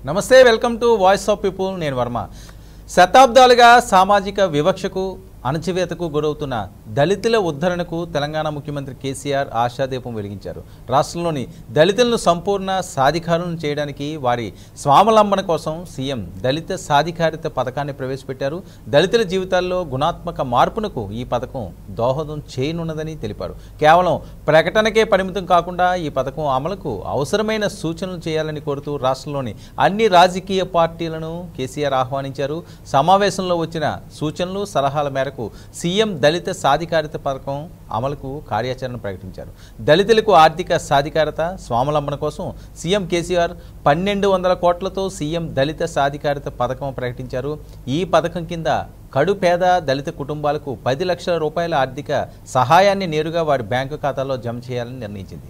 నమస్తే welcome to voice of people నేను వర్మ శతాబ్దాలుగా సామాజిక వివక్షకు అణచివేతకు గురవుతున్న దళితుల ఉద్ధరణకు తెలంగాణ ముఖ్యమంత్రి కేసీఆర్ ఆశాదీపం వెలిగించారు రాష్ట్రంలోని దళితులను సంపూర్ణ సాధికారులను చేయడానికి వారి స్వావలంబన కోసం సీఎం దళిత సాధికారిత పథకాన్ని ప్రవేశపెట్టారు దళితుల జీవితాల్లో గుణాత్మక మార్పునకు ఈ పథకం దోహదం చేయనున్నదని తెలిపారు కేవలం ప్రకటనకే పరిమితం కాకుండా ఈ పథకం అమలుకు అవసరమైన సూచనలు చేయాలని కోరుతూ రాష్ట్రంలోని అన్ని రాజకీయ పార్టీలను కేసీఆర్ ఆహ్వానించారు సమావేశంలో వచ్చిన సూచనలు సలహాల మేరకు సీఎం దళిత సాధికారిత పథకం అమలుకు కార్యాచరణ ప్రకటించారు దళితులకు ఆర్థిక సాధికారత స్వావలంబన కోసం సీఎం కేసీఆర్ పన్నెండు వందల కోట్లతో సీఎం దళిత సాధికారిత పథకం ప్రకటించారు ఈ పథకం కింద కడు పేద దళిత కుటుంబాలకు పది లక్షల రూపాయల ఆర్థిక సహాయాన్ని నేరుగా వారి బ్యాంకు ఖాతాలో జమ చేయాలని నిర్ణయించింది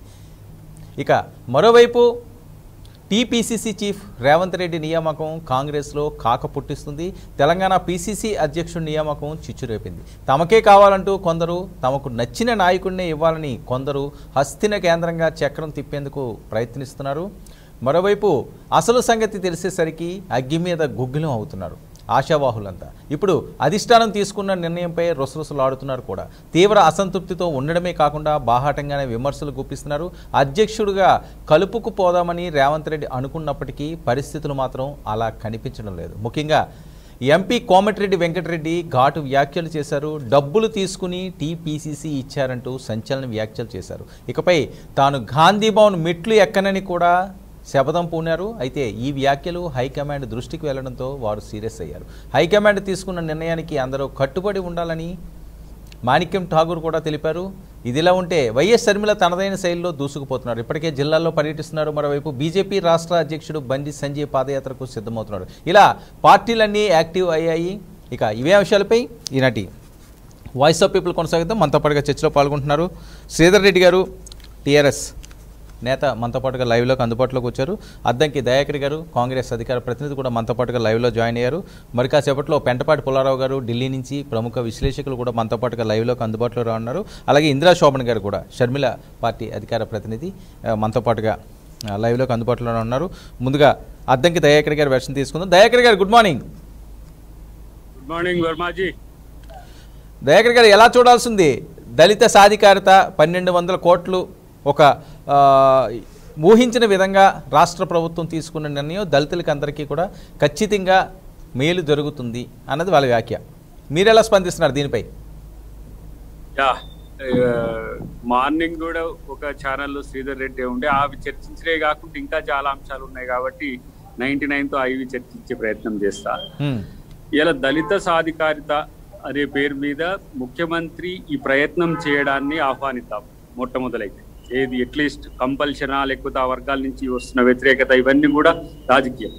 ఇక మరోవైపు టీపీసీసీ చీఫ్ రేవంత్ రెడ్డి నియామకం కాంగ్రెస్లో కాక పుట్టిస్తుంది తెలంగాణ పీసీసీ అధ్యక్షుడి నియామకం చిచ్చురేపింది తమకే కావాలంటూ కొందరు తమకు నచ్చిన నాయకుడినే ఇవ్వాలని కొందరు హస్తిన కేంద్రంగా చక్రం తిప్పేందుకు ప్రయత్నిస్తున్నారు మరోవైపు అసలు సంగతి తెలిసేసరికి అగ్గి మీద గుగ్గిలం అవుతున్నారు ఆశావాహులంతా ఇప్పుడు అధిష్టానం తీసుకున్న నిర్ణయంపై రొసరొసలాడుతున్నారు కూడా తీవ్ర అసంతృప్తితో ఉండడమే కాకుండా బాహాటంగానే విమర్శలు గుప్పిస్తున్నారు అధ్యక్షుడిగా కలుపుకు పోదామని రేవంత్ రెడ్డి అనుకున్నప్పటికీ పరిస్థితులు మాత్రం అలా కనిపించడం లేదు ముఖ్యంగా ఎంపీ కోమటిరెడ్డి వెంకటరెడ్డి ఘాటు వ్యాఖ్యలు చేశారు డబ్బులు తీసుకుని టీపీసీసీ ఇచ్చారంటూ సంచలన వ్యాఖ్యలు చేశారు ఇకపై తాను గాంధీ భవన్ మెట్లు ఎక్కనని కూడా శపథం పూనారు అయితే ఈ వ్యాఖ్యలు హైకమాండ్ దృష్టికి వెళ్లడంతో వారు సీరియస్ అయ్యారు హైకమాండ్ తీసుకున్న నిర్ణయానికి అందరూ కట్టుబడి ఉండాలని మాణిక్యం ఠాగూర్ కూడా తెలిపారు ఇదిలా ఉంటే వైఎస్ షర్మిల తనదైన శైలిలో దూసుకుపోతున్నారు ఇప్పటికే జిల్లాల్లో పర్యటిస్తున్నారు మరోవైపు బీజేపీ రాష్ట్ర అధ్యక్షుడు బండి సంజయ్ పాదయాత్రకు సిద్ధమవుతున్నాడు ఇలా పార్టీలన్నీ యాక్టివ్ అయ్యాయి ఇక ఇవే అంశాలపై ఈనాటి వాయిస్ ఆఫ్ పీపుల్ కొనసాగిద్దాం మనతో పాటుగా చర్చలో పాల్గొంటున్నారు శ్రీధర్ రెడ్డి గారు టీఆర్ఎస్ నేత మనతో పాటుగా లైవ్లోకి అందుబాటులోకి వచ్చారు అద్దంకి దయాకర్ గారు కాంగ్రెస్ అధికార ప్రతినిధి కూడా మనతో పాటుగా లైవ్లో జాయిన్ అయ్యారు మరి కాసేపట్లో పెంటపాటి పుల్లారావు గారు ఢిల్లీ నుంచి ప్రముఖ విశ్లేషకులు కూడా మనతో పాటుగా లైవ్లోకి అందుబాటులో రానున్నారు అలాగే ఇందిరా శోభన్ గారు కూడా షర్మిల పార్టీ అధికార ప్రతినిధి ఆ, మనతో పాటుగా ఆ, లైవ్లోకి అందుబాటులో ఉన్నారు ముందుగా అద్దంకి దయాకర్ గారి వెర్షన్ తీసుకుందాం Dayakar garu good morning good morning Varmaji Dayakar garu ఎలా చూడాల్సింది దళిత సాధికారత పన్నెండు వందల కోట్లు ఒక ఆ, ఊహించిన విధంగా రాష్ట్ర ప్రభుత్వం తీసుకున్న నిర్ణయం దళితులకి అందరికీ కూడా ఖచ్చితంగా మేలు జరుగుతుంది అన్నది వాళ్ళ వ్యాఖ్య మీరు ఎలా స్పందిస్తున్నారు దీనిపై యా మార్నింగ్ కూడా ఒక ఛానల్లో శ్రీధర్ రెడ్డి ఉండే అవి చర్చించడే కాకుండా ఇంకా చాలా అంశాలు ఉన్నాయి కాబట్టి నైన్టీ తో అవి చర్చించే ప్రయత్నం చేస్తా హ్మ్. ఇలా దళిత సాధికారిత అనే పేరు మీద ముఖ్యమంత్రి ఈ ప్రయత్నం చేయడాన్ని ఆహ్వానిద్దాం మొట్టమొదలైతే ఏది అట్లీస్ట్ కంపల్షనా లేకపోతే ఆ వర్గాల నుంచి వస్తున్న వ్యతిరేకత ఇవన్నీ కూడా రాజకీయం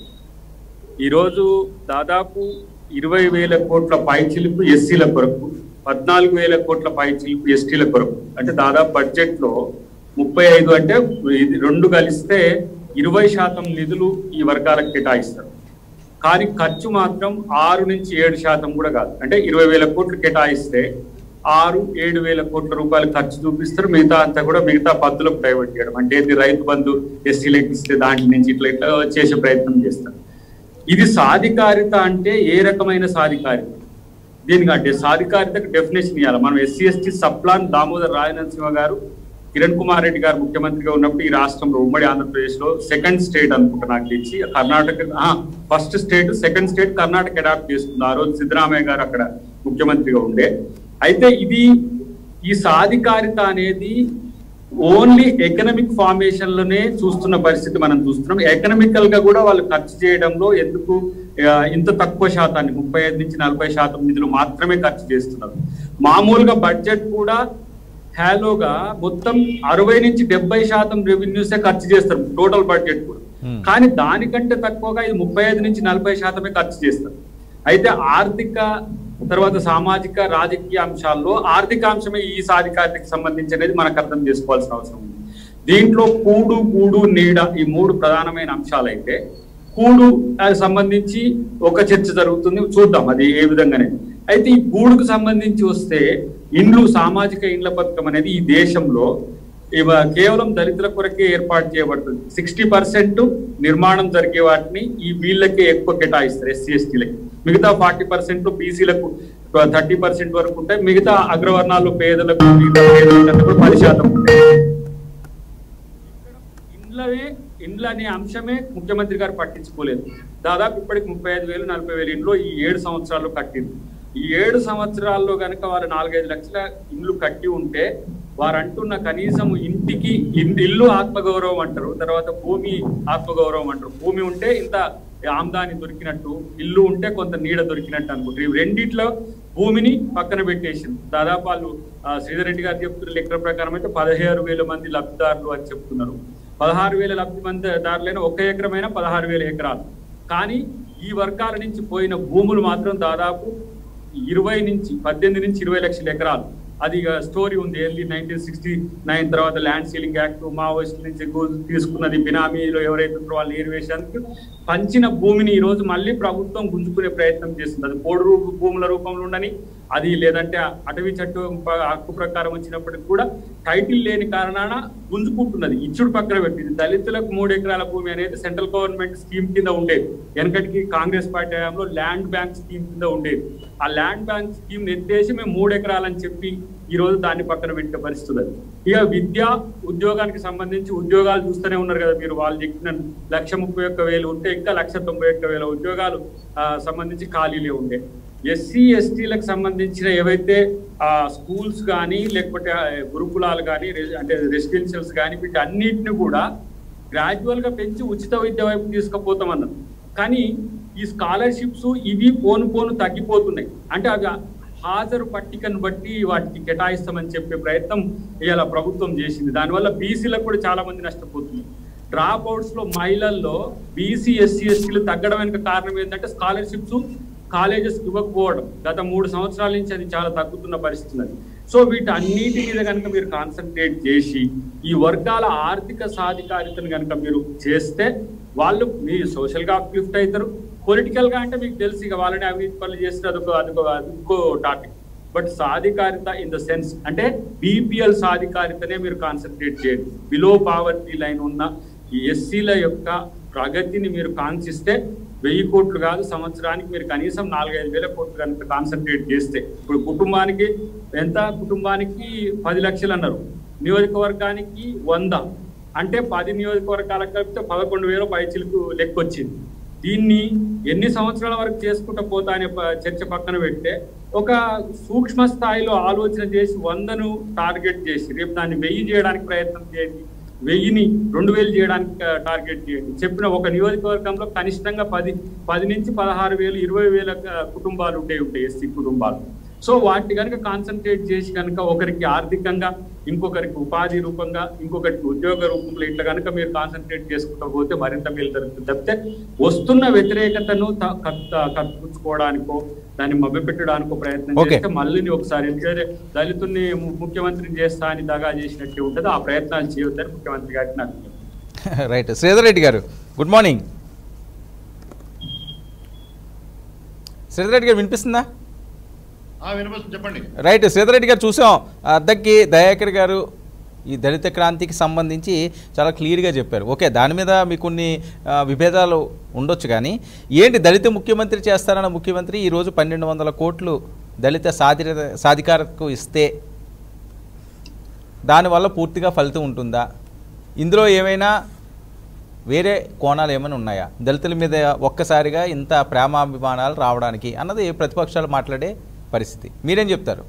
ఈరోజు దాదాపు ఇరవై వేల కోట్ల పైచిలుపు ఎస్సీల కొరకు పద్నాలుగు వేల కోట్ల పైచిలుపు ఎస్టీల కొరకు అంటే దాదాపు బడ్జెట్ లో ముప్పై ఐదు అంటే ఇది రెండు కలిస్తే ఇరవై శాతం నిధులు ఈ వర్గాలకు కేటాయిస్తారు కానీ ఖర్చు మాత్రం ఆరు నుంచి ఏడు శాతం కూడా కాదు అంటే ఇరవై వేల కోట్లు కేటాయిస్తే ఆరు ఏడు వేల కోట్ల రూపాయలు ఖర్చు చూపిస్తారు మిగతా అంతా కూడా మిగతా పద్ధతులకు డైవర్ట్ చేయడం అంటే ఇది రైతు బంధు ఎస్సీలకు ఇస్తే దాంట్లో నుంచి ఇట్లా ఇట్లా చేసే ప్రయత్నం చేస్తారు ఇది సాధికారిత అంటే ఏ రకమైన సాధికారిత దీనికి అంటే సాధికారితకు డెఫినేషన్ ఇవ్వాలి మనం SC ST subplan Damodar Rajanarasimha garu Kiran Kumar Reddy గారు ముఖ్యమంత్రిగా ఉన్నప్పుడు ఈ రాష్ట్రంలో ఉమ్మడి ఆంధ్రప్రదేశ్ లో సెకండ్ స్టేట్ అనుకుంటా నాకు తెలిసి Karnataka first state second state Karnataka adopt చేసుకుంది ఆ రోజు సిద్ధరామయ్య గారు అక్కడ ముఖ్యమంత్రిగా ఉండే అయితే ఇది ఈ సాధికారిత అనేది ఓన్లీ ఎకనామిక్ ఫార్మేషన్ లోనే చూస్తున్న పరిస్థితి మనం చూస్తున్నాం ఎకనామికల్ గా కూడా వాళ్ళు ఖర్చు చేయడంలో ఎందుకు ఆ, ఇంత తక్కువ శాతాన్ని ముప్పై ఐదు నుంచి నలభై శాతం నిధులు మాత్రమే ఖర్చు చేస్తున్నారు మామూలుగా బడ్జెట్ కూడా హ్యాలోగా మొత్తం అరవై నుంచి డెబ్బై శాతం రెవెన్యూసే ఖర్చు చేస్తారు టోటల్ బడ్జెట్ కూడా Hmm. కానీ దానికంటే తక్కువగా ఇది ముప్పై ఐదు నుంచి నలభై శాతమే ఖర్చు చేస్తారు అయితే ఆర్థిక తర్వాత సామాజిక రాజకీయ అంశాల్లో ఆర్థిక అంశమే ఈ సాధికారతకి సంబంధించి అనేది మనకు అర్థం చేసుకోవాల్సిన అవసరం ఉంది దీంట్లో కూడు గూడు నీడ ఈ మూడు ప్రధానమైన అంశాలైతే కూడు అది సంబంధించి ఒక చర్చ జరుగుతుంది చూద్దాం అది ఏ విధంగానే అయితే ఈ గూడుకు సంబంధించి వస్తే ఇండ్లు సామాజిక ఇండ్ల పథకం అనేది ఈ దేశంలో ఇవ కేవలం దళితుల కొరకే ఏర్పాటు చేయబడుతుంది సిక్స్టీ పర్సెంట్ నిర్మాణం జరిగే వాటిని ఈ వీళ్ళకే ఎక్కువ కేటాయిస్తారు ఎస్సీ ఎస్టీలకి మిగతా ఫార్టీ పర్సెంట్ బీసీలకు థర్టీ పర్సెంట్ వరకు ఉంటాయి మిగతా అగ్రవర్ణాలు పేదలకు మిగతా పేదలకు కూడా పది శాతం ఉంటాయి ఇండ్లనే ఇండ్ల అనే అంశమే ముఖ్యమంత్రి గారు పట్టించుకోలేదు దాదాపు ఇప్పటికి ముప్పై ఐదు వేలు నలభై వేలు ఇండ్లు ఈ ఏడు సంవత్సరాల్లో కట్టింది ఈ ఏడు సంవత్సరాల్లో కనుక వారు నాలుగైదు లక్షల ఇండ్లు కట్టి ఉంటే వారు అంటున్న కనీసం ఇంటికి ఇన్- ఇల్లు ఆత్మగౌరవం అంటారు తర్వాత భూమి ఆత్మగౌరవం అంటారు భూమి ఉంటే ఇంత ఆమ్దాని దొరికినట్టు ఇల్లు ఉంటే కొంత నీడ దొరికినట్టు అనుకుంటారు ఈ రెండిట్లో భూమిని పక్కన పెట్టేసింది దాదాపు వాళ్ళు ఆ, శ్రీధర్ రెడ్డి గారు చెప్తున్న లెక్కల ప్రకారం అయితే పదిహేను వేల మంది లబ్ధిదారులు అని చెప్తున్నారు పదహారు వేల లబ్ధి మంది దారులైన ఒక ఎకరమైన పదహారు వేల ఎకరాలు కానీ ఈ వర్గాల నుంచి పోయిన భూములు మాత్రం దాదాపు ఇరవై నుంచి పద్దెనిమిది నుంచి ఇరవై లక్షల ఎకరాలు అది ఇక స్టోరీ ఉంది ఏంటి నైన్టీన్ సిక్స్టీ నైన్ తర్వాత ల్యాండ్ సీలింగ్ యాక్ట్ మావోయిస్ట్ నుంచి గు- తీసుకున్నది బినామీలో ఎవరైతే ఉన్నారో వాళ్ళు ఏరివేశానికి పంచిన భూమిని ఈ రోజు మళ్ళీ ప్రభుత్వం గుంజుకునే ప్రయత్నం చేస్తుంది అది పోడు రూపు భూముల రూపంలో ఉండని అది లేదంటే అటవీ చట్టం ప- హక్కు ప్రకారం వచ్చినప్పటికి కూడా టైటిల్ లేని కారణాన గుంజుకుంటున్నది ఇచ్చుడు పక్కన పెట్టింది దళితులకు మూడు ఎకరాల భూమి అనేది సెంట్రల్ గవర్నమెంట్ స్కీమ్ కింద ఉండేది వెనకటికి కాంగ్రెస్ పార్టీ హయాంలో ల్యాండ్ బ్యాంక్ స్కీమ్ కింద ఉండేది ఆ ల్యాండ్ బ్యాంక్ స్కీమ్ ఎత్తేసి మేము మూడు ఎకరాలని చెప్పి ఈ రోజు దాన్ని పక్కన పెట్టే పరిస్థితి అది ఇక విద్య ఉద్యోగానికి సంబంధించి ఉద్యోగాలు చూస్తూనే ఉన్నారు కదా మీరు వాళ్ళు చెప్పిన లక్ష ముప్పై ఒక్క వేలు ఉంటే ఇంకా లక్ష తొంభై ఒక్క వేల ఉద్యోగాలు ఆ, సంబంధించి ఖాళీలే ఉండే ఎస్సీ ఎస్టీలకు సంబంధించిన ఏవైతే ఆ స్కూల్స్ కానీ లేకపోతే ఆ, గురుకులాలు కానీ అంటే రెసిడెన్షియల్స్ కానీ వీటన్నిటిని కూడా గ్రాడ్యువల్ గా పెంచి ఉచిత విద్య వైపు తీసుకుపోతామన్నారు కానీ ఈ స్కాలర్షిప్స్ ఇవి పోను పోను తగ్గిపోతున్నాయి అంటే అవి హాజరు పట్టికను బట్టి వాటికి కేటాయిస్తామని చెప్పే ప్రయత్నం ఇవాళ ప్రభుత్వం చేసింది దానివల్ల బీసీలకు కూడా చాలా మంది నష్టపోతున్నారు డ్రాప్ అవుట్స్ లో మహిళల్లో బీసీ ఎస్సీ ఎస్టీలు తగ్గడం వెనుక కారణం ఏంటంటే స్కాలర్షిప్స్ కాలేజెస్ ఇవ్వకపోవడం గత మూడు సంవత్సరాల నుంచి అది చాలా తగ్గుతున్న పరిస్థితి ఉన్నది సో వీటన్నిటి మీద కనుక మీరు కాన్సన్ట్రేట్ చేసి ఈ వర్గాల ఆర్థిక సాధికారితను కనుక మీరు చేస్తే వాళ్ళు మీ సోషల్ గా అప్లిఫ్ట్ అవుతారు పొలిటికల్ గా అంటే మీకు తెలుసు ఇక వాళ్ళని అవినీతి పనులు చేస్తే అదొక అదొక అదొక టాపిక్ బట్ సాధికారిత ఇన్ ద సెన్స్ అంటే బీపీఎల్ సాధికారితనే మీరు కాన్సన్ట్రేట్ చేయండి బిలో పావర్టీ లైన్ ఉన్న ఈ ఎస్సీల యొక్క ప్రగతిని మీరు కాంక్షిస్తే వెయ్యి కోట్లు కాదు సంవత్సరానికి మీరు కనీసం నాలుగైదు వేల కోట్లు కనుక కాన్సన్ట్రేట్ చేస్తే ఇప్పుడు కుటుంబానికి ఎంత కుటుంబానికి పది లక్షలు అన్నారు నియోజకవర్గానికి వంద అంటే పది నియోజకవర్గాలకు కలిపితే పదకొండు వేల పైచిలకు లెక్క వచ్చింది దీన్ని ఎన్ని సంవత్సరాల వరకు చేసుకుంటూ పోతా అనే ప- చర్చ పక్కన పెడితే ఒక సూక్ష్మ స్థాయిలో ఆలోచన చేసి వందను టార్గెట్ చేసి రేపు దాన్ని వెయ్యి చేయడానికి ప్రయత్నం చేయండి వెయ్యిని రెండు వేలు చేయడానికి ఆ, టార్గెట్ చేయండి చెప్పిన ఒక నియోజకవర్గంలో కనిష్టంగా పది పది నుంచి పదహారు వేలు ఇరవై వేల ఆ, కుటుంబాలు ఉండే ఉంటాయి ఎస్సీ కుటుంబాలు సో వాటిని కనుక కాన్సన్ట్రేట్ చేసి కనుక ఒకరికి ఆర్థికంగా ఇంకొకరికి ఉపాధి రూపంగా ఇంకొకరికి ఉద్యోగ రూపంలో ఇట్లా కనుక మీరు కాన్సన్ట్రేట్ చేసుకుంటూ పోతే మరింత మేలు జరుగుతుంది తప్పితే వస్తున్న వ్యతిరేకతను త- కప్- కప్పించుకోవడానికో దాన్ని మభ్యపెట్టడానికో ప్రయత్నం Okay. చేస్తే మళ్ళీ ఒకసారి ఎందుకంటే దళితుల్ని ము- ముఖ్యమంత్రిని చేస్తా అని దగా చేసినట్టే ఉంటుంది ఆ ప్రయత్నాలు చేయొద్దని ముఖ్యమంత్రి గారికి నాకు విజ్ఞప్తి. రైట్ శ్రీధర్ రెడ్డి గారు గుడ్ మార్నింగ్ శ్రీధర్ రెడ్డి గారు వినిపిస్తుందా ఆ వినపడుతుంది చెప్పండి రైట్ శ్రీధర్ రెడ్డి గారు చూసాం అద్దెకి దయాకర్ గారు ఈ దళిత క్రాంతికి సంబంధించి చాలా క్లియర్గా చెప్పారు ఓకే దాని మీద మీకు కొన్ని ఆ, విభేదాలు ఉండొచ్చు కానీ ఏంటి దళిత ముఖ్యమంత్రి చేస్తారన్న ముఖ్యమంత్రి ఈరోజు పన్నెండు వందల కోట్లు దళిత సాధి సాధికారతకు ఇస్తే దానివల్ల పూర్తిగా ఫలితం ఉంటుందా ఇందులో ఏమైనా వేరే కోణాలు ఏమైనా ఉన్నాయా దళితుల మీద ఒక్కసారిగా ఇంత ప్రేమాభిమానాలు రావడానికి అన్నది ప్రతిపక్షాలు మాట్లాడే పరిస్థితి మీరేం చెప్తారు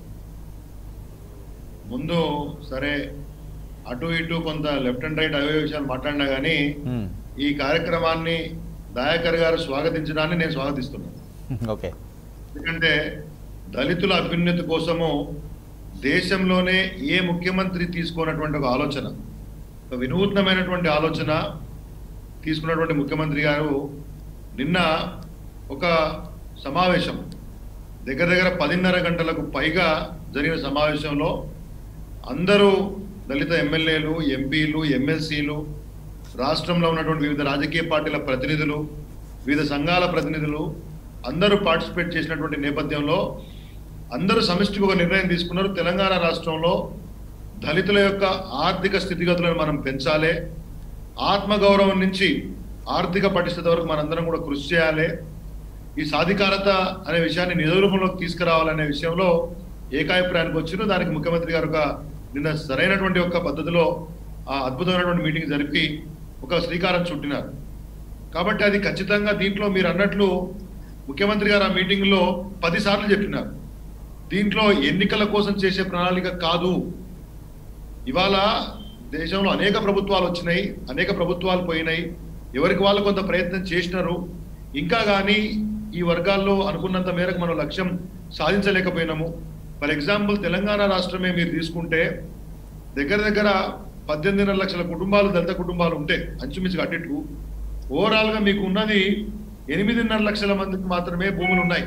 ముందు సరే అటు ఇటు కొంత లెఫ్ట్ అండ్ రైట్ అవే విషయాలు మాట్లాడినా కానీ మ్మ్. ఈ కార్యక్రమాన్ని దయాకర్ గారు స్వాగతించడాన్ని నేను స్వాగతిస్తున్నాను ఓకే ఎందుకంటే దళితుల అభ్యున్నతి కోసము దేశంలోనే ఏ ముఖ్యమంత్రి తీసుకున్నటువంటి ఒక ఆలోచన ఒక వినూత్నమైనటువంటి ఆలోచన తీసుకున్నటువంటి ముఖ్యమంత్రి గారు నిన్న ఒక సమావేశం దగ్గర దగ్గర పదిన్నర గంటలకు పైగా జరిగిన సమావేశంలో అందరూ దళిత ఎమ్మెల్యేలు ఎంపీలు ఎమ్మెల్సీలు రాష్ట్రంలో ఉన్నటువంటి వివిధ రాజకీయ పార్టీల ప్రతినిధులు వివిధ సంఘాల ప్రతినిధులు అందరూ పార్టిసిపేట్ చేసినటువంటి నేపథ్యంలో అందరూ సమిష్టిగా ఒక నిర్ణయం తీసుకున్నారు తెలంగాణ రాష్ట్రంలో దళితుల యొక్క ఆర్థిక స్థితిగతులను మనం పెంచాలి ఆత్మగౌరవం నుంచి ఆర్థిక పటిష్టత వరకు మనందరం కూడా కృషి చేయాలి ఈ సాధికారత అనే విషయాన్ని నిజ రూపంలోకి తీసుకురావాలనే విషయంలో ఏకాభిప్రాయానికి వచ్చిన దానికి ముఖ్యమంత్రి గారు ఒక నిన్న సరైనటువంటి ఒక పద్ధతిలో ఆ అద్భుతమైనటువంటి మీటింగ్ జరిపి ఒక శ్రీకారం చుట్టినారు కాబట్టి అది ఖచ్చితంగా దీంట్లో మీరు అన్నట్లు ముఖ్యమంత్రి గారు ఆ మీటింగ్ లో పది సార్లు చెప్పినారు దీంట్లో ఎన్నికల కోసం చేసే ప్రణాళిక కాదు ఇవాళ దేశంలో అనేక ప్రభుత్వాలు వచ్చినాయి అనేక ప్రభుత్వాలు పోయినాయి ఎవరికి వాళ్ళు కొంత ప్రయత్నం చేసినారు ఇంకా కానీ ఈ వర్గాల్లో అనుకున్నంత మేరకు మనం లక్ష్యం సాధించలేకపోయినాము ఫర్ ఎగ్జాంపుల్ తెలంగాణ రాష్ట్రమే మీరు తీసుకుంటే దగ్గర దగ్గర పద్దెనిమిదిన్నర లక్షల కుటుంబాలు దళిత కుటుంబాలు ఉంటే అంచుమించుగా అన్నిటికు ఓవరాల్ గా మీకు ఉన్నది ఎనిమిదిన్నర లక్షల మందికి మాత్రమే భూములు ఉన్నాయి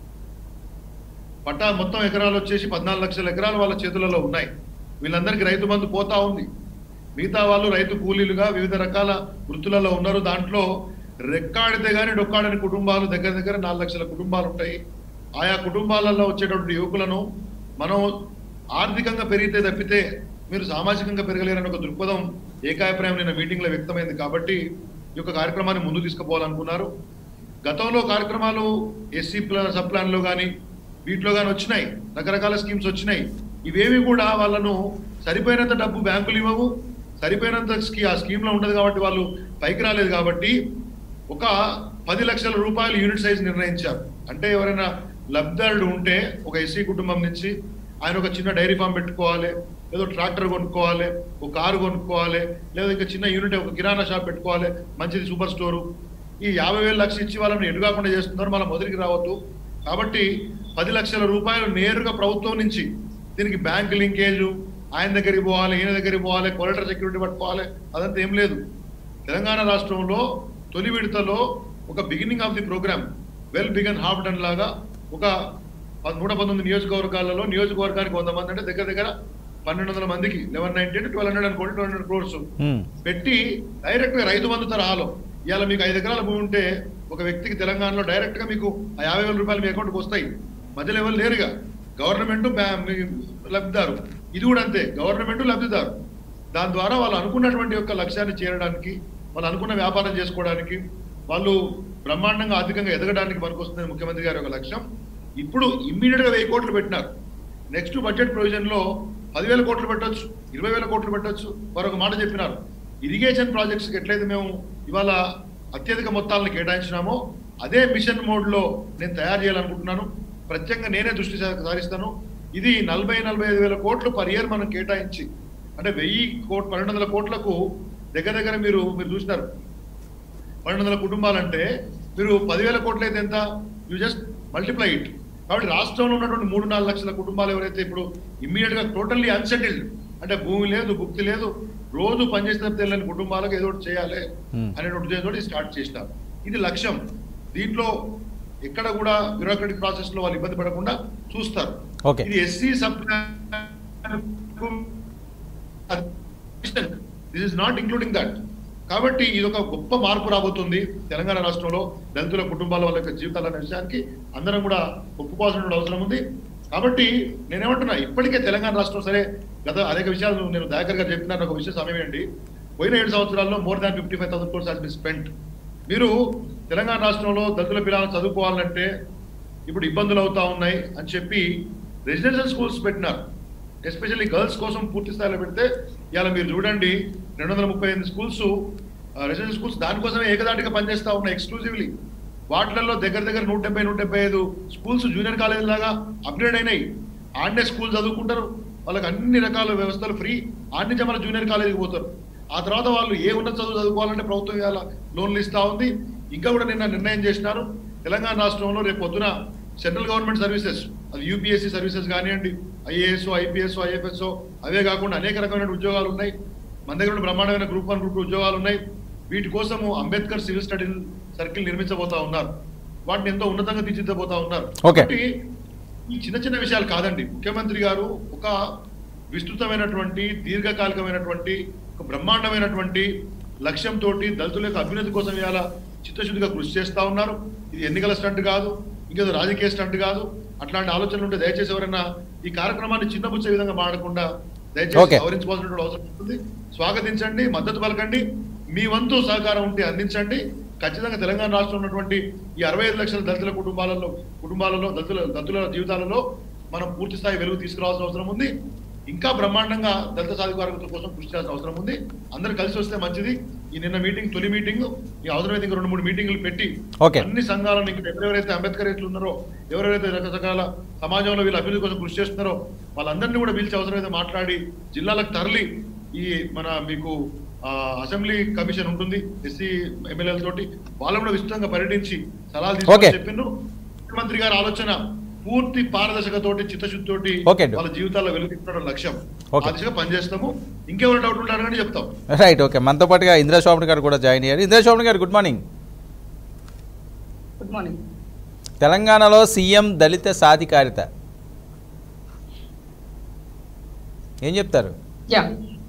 పట్టా మొత్తం ఎకరాలు వచ్చేసి పద్నాలుగు లక్షల ఎకరాలు వాళ్ళ చేతులలో ఉన్నాయి వీళ్ళందరికీ రైతు బంధు పోతా ఉంది మిగతా వాళ్ళు రైతు కూలీలుగా వివిధ రకాల వృత్తులలో ఉన్నారు దాంట్లో రెక్కాడితే గాని డొక్కాడని కుటుంబాలు దగ్గర దగ్గర నాలుగు లక్షల కుటుంబాలు ఉంటాయి ఆయా కుటుంబాలలో వచ్చేటువంటి యువకులను మనం ఆర్థికంగా పెరిగితే తప్పితే మీరు సామాజికంగా పెరగలేరని ఒక దృక్పథం ఏకాభిప్రాయం నిన్న మీటింగ్ లో వ్యక్తమైంది కాబట్టి ఈ యొక్క కార్యక్రమాన్ని ముందు తీసుకుపోవాలనుకున్నారు గతంలో కార్యక్రమాలు ఎస్సీ ప్లాన్ సబ్ ప్లాన్ లో కానీ వీటిలో కానీ వచ్చినాయి రకరకాల స్కీమ్స్ వచ్చినాయి ఇవేవి కూడా వాళ్ళను సరిపోయినంత డబ్బు బ్యాంకులు ఇవ్వవు సరిపోయినంత స్కీ ఆ స్కీమ్ లో ఉండదు కాబట్టి వాళ్ళు పైకి రాలేదు కాబట్టి ఒక పది లక్షల రూపాయలు యూనిట్ సైజ్ నిర్ణయించారు అంటే ఎవరైనా లబ్ధారుడు ఉంటే ఒక ఎస్సీ కుటుంబం నుంచి ఆయన ఒక చిన్న డైరీ ఫామ్ పెట్టుకోవాలి ఏదో ట్రాక్టర్ కొనుక్కోవాలి ఒక కారు కొనుక్కోవాలి లేదా ఇంకా చిన్న యూనిట్ ఒక కిరాణా షాప్ పెట్టుకోవాలి మంచిది సూపర్ స్టోరు ఈ యాభై వేలు లక్ష ఇచ్చి వాళ్ళని ఎడుగాకుండా చేస్తున్నారు మళ్ళీ మొదటికి రావద్దు కాబట్టి పది లక్షల రూపాయలు నేరుగా ప్రభుత్వం నుంచి దీనికి బ్యాంక్ లింకేజ్ ఆయన దగ్గరికి పోవాలి ఈయన దగ్గరికి పోవాలి కొలెటర్ సెక్యూరిటీ పట్టుకోవాలి అదంతా ఏం లేదు తెలంగాణ రాష్ట్రంలో తొలి విడతలో ఒక beginning of the program well begun half done లాగా ఒక ప- నూట పంతొమ్మిది నియోజకవర్గాలలో నియోజకవర్గానికి వంద మంది అంటే దగ్గర దగ్గర పన్నెండు వందల మందికి లెవెన్ నైన్టీ ట్వెల్వ్ హండ్రెడ్ అనుకోండి ట్వెల్వ్ హండ్రెడ్ క్రోర్స్ ఉమ్, పెట్టి డైరెక్ట్ గా రైతు బంధు తరహాలో ఇవాళ మీకు ఐదు ఎకరాల భూమి ఉంటే ఒక వ్యక్తికి తెలంగాణలో డైరెక్ట్ గా మీకు ఆ యాభై వేల రూపాయలు మీ అకౌంట్కి వస్తాయి మధ్యలో ఎవరు లేరుగా గవర్నమెంట్ లబ్ధిదారు ఇది కూడా అంతే గవర్నమెంట్ లబ్ధిదారు దాని ద్వారా వాళ్ళు అనుకున్నటువంటి యొక్క లక్ష్యాన్ని చేరడానికి వాళ్ళు అనుకున్న వ్యాపారం చేసుకోవడానికి వాళ్ళు బ్రహ్మాండంగా ఆర్థికంగా ఎదగడానికి పనికొస్తుంది ముఖ్యమంత్రి గారి యొక్క లక్ష్యం ఇప్పుడు ఇమ్మీడియట్ గా వెయ్యి కోట్లు పెట్టినారు నెక్స్ట్ బడ్జెట్ ప్రొవిజన్ లో పదివేల కోట్లు పెట్టొచ్చు ఇరవై వేల కోట్లు పెట్టొచ్చు మరొక మాట చెప్పినారు ఇరిగేషన్ ప్రాజెక్ట్స్ ఎట్లయితే మేము ఇవాళ అత్యధిక మొత్తాలను కేటాయించినామో అదే మిషన్ మోడ్ లో నేను తయారు చేయాలనుకుంటున్నాను ప్రత్యేకంగా నేనే దృష్టి సా- సారిస్తాను ఇది నలభై నలభై ఐదు వేల కోట్లు పర్ ఇయర్ మనం కేటాయించి అంటే వెయ్యి కోట్ పన్నెండు వందల కోట్లకు దగ్గర దగ్గర మీరు మీరు చూసినారు పన్నెండు వందల కుటుంబాలంటే మీరు పదివేల కోట్లు అయితే ఎంత యూ జస్ట్ మల్టిప్లై ఇట్ కాబట్టి రాష్ట్రంలో ఉన్నటువంటి మూడు నాలుగు లక్షల కుటుంబాలు ఎవరైతే ఇప్పుడు ఇమ్మీడియట్ గా టోటల్లీ అన్సెటిల్డ్ అంటే భూమి లేదు భుక్తి లేదు రోజు పనిచేసిన తెలియని కుటుంబాలకు ఏదో ఒకటి చేయాలి Hmm. అనేటువంటి ఉద్దేశంతో స్టార్ట్ చేసినారు ఇది లక్ష్యం దీంట్లో ఎక్కడ కూడా బ్యూరోక్రటిక్ ప్రాసెస్ లో వాళ్ళు ఇబ్బంది పడకుండా చూస్తారు Okay. ఇది SC sub this is not including that కాబట్టి ఇది ఒక గొప్ప మార్పు రాబోతుంది తెలంగాణ రాష్ట్రంలో దళితుల కుటుంబాల వాళ్ళ యొక్క జీవితాలు అనే విషయానికి అందరం కూడా ఒప్పుకోవాల్సిన అవసరం ఉంది కాబట్టి నేనేమంటున్నా ఇప్పటికే తెలంగాణ రాష్ట్రం సరే గత అనేక విషయాలు నేను దయాకర్ గారు చెప్పినాను ఒక విషయం సమయం ఏంటి పోయిన ఏడు సంవత్సరాల్లో more than fifty five thousand crores has be spent మీరు తెలంగాణ రాష్ట్రంలో దళితుల పిల్లలు చదువుకోవాలంటే ఇప్పుడు ఇబ్బందులు అవుతా ఉన్నాయి అని చెప్పి రెసిడెన్షియల్ స్కూల్స్ పెట్టినారు ఎస్పెషల్లీ గర్ల్స్ కోసం పూర్తి స్థాయిలో పెడితే ఇవాళ మీరు చూడండి రెండు వందల ముప్పై ఎనిమిది స్కూల్స్ రెసిడెన్షియల్ స్కూల్స్ దానికోసమే ఏకదాటిగా పనిచేస్తా ఉన్నాయి ఎక్స్క్లూజివ్లీ వాటిలలో దగ్గర దగ్గర నూట డెబ్బై నూట డెబ్బై ఐదు స్కూల్స్ జూనియర్ కాలేజ్ లాగా అప్గ్రేడ్ అయినాయి ఆడనే స్కూల్ చదువుకుంటారు వాళ్ళకి అన్ని రకాల వ్యవస్థలు ఫ్రీ ఆడ నుంచి మన జూనియర్ కాలేజీకి పోతారు ఆ తర్వాత వాళ్ళు ఏ ఉన్నత చదువు చదువుకోవాలంటే ప్రభుత్వం ఇవాళ లోన్లు ఇస్తా ఉంది ఇంకా కూడా నిన్న నిర్ణయం చేసినారు తెలంగాణ రాష్ట్రంలో రేపు పొద్దున సెంట్రల్ గవర్నమెంట్ సర్వీసెస్ అది యూపీఎస్సీ సర్వీసెస్ కానివ్వండి ఐఏఎస్ ఐపీఎస్ ఐఎఫ్ఎస్ అవే కాకుండా అనేక రకమైన ఉద్యోగాలు ఉన్నాయి మన దగ్గర ఉన్న బ్రహ్మాండమైన గ్రూప్ వన్ గ్రూప్ టూ ఉద్యోగాలు ఉన్నాయి వీటి కోసము అంబేద్కర్ సివిల్ స్టడీ సర్కిల్ నిర్మించబోతా ఉన్నారు వాటిని ఎంతో ఉన్నతంగా తీర్చిదిద్దబోతా ఉన్నారు Okay. కాబట్టి ఈ చిన్న చిన్న విషయాలు కాదండి ముఖ్యమంత్రి గారు ఒక విస్తృతమైనటువంటి దీర్ఘకాలికమైనటువంటి ఒక బ్రహ్మాండమైనటువంటి లక్ష్యంతో దళితుల యొక్క అభ్యున్నతి కోసం ఇవాళ చిత్తశుద్ధిగా కృషి చేస్తా ఉన్నారు ఇది ఎన్నికల స్టంట్ కాదు ఇంకేదో రాజకీయ స్టంట్ కాదు అట్లాంటి ఆలోచనలు ఉంటే దయచేసి ఎవరైనా ఈ కార్యక్రమాన్ని చిన్నపుచ్చే విధంగా మాడకుండా దయచేసి Okay. సవరించుకోవాల్సిన అవసరం ఉంటుంది స్వాగతించండి మద్దతు పలకండి మీ వంతు సహకారం ఉంటే అందించండి ఖచ్చితంగా తెలంగాణ రాష్ట్రంలో ఉన్నటువంటి ఈ అరవై ఐదు లక్షల దళితుల కుటుంబాలలో కుటుంబాలలో దళితుల దళితుల జీవితాలలో మనం పూర్తి స్థాయి వెలుగు తీసుకురావాల్సిన అవసరం ఉంది ఇంకా బ్రహ్మాండంగా దళిత సాధికారత కోసం కృషి చేయాల్సిన అవసరం ఉంది అందరూ కలిసి వస్తే మంచిది ఈ నిన్న మీటింగ్ తొలి మీటింగ్ ఈ అవసరమైతే ఇంకా రెండు మూడు మీటింగ్లు పెట్టి Okay. అన్ని సంఘాలను ఇంకా ఎవరెవరైతే అంబేద్కర్ ఉన్నారో ఎవరెవరైతే రకరకాల సమాజంలో వీళ్ళ అభివృద్ధి కోసం కృషి చేస్తున్నారో వాళ్ళందరినీ కూడా పిలిచి అవసరమైతే మాట్లాడి జిల్లాలకు తరలి ఈ మన మీకు ఆ, అసెంబ్లీ కమిషన్ ఉంటుంది ఎస్సీ ఎమ్మెల్యేల తోటి వాళ్ళు కూడా విస్తృతంగా పర్యటించి సలహాలు Okay. తీసుకొని చెప్పిండ్రు ముఖ్యమంత్రి గారి ఆలోచన పూర్తి పారదర్శకతోటి చిత్తశుద్ధితోటి Okay, అండి. వాళ్ళ జీవితాల్లో వెలుగుతుండడం లక్ష్యం Okay. ఆ దిశగా పనిచేస్తాము ఇంకెవరు డౌట్ ఉంటారు కానీ చెప్తాం రైట్ ఓకే మనతో పాటుగా ఇందిరా శోభన్ గారు కూడా జాయిన్ అయ్యారు Indira Shobhan garu good morning good morning తెలంగాణలో సీఎం దళిత సాధికారిత ఏం చెప్తారు యా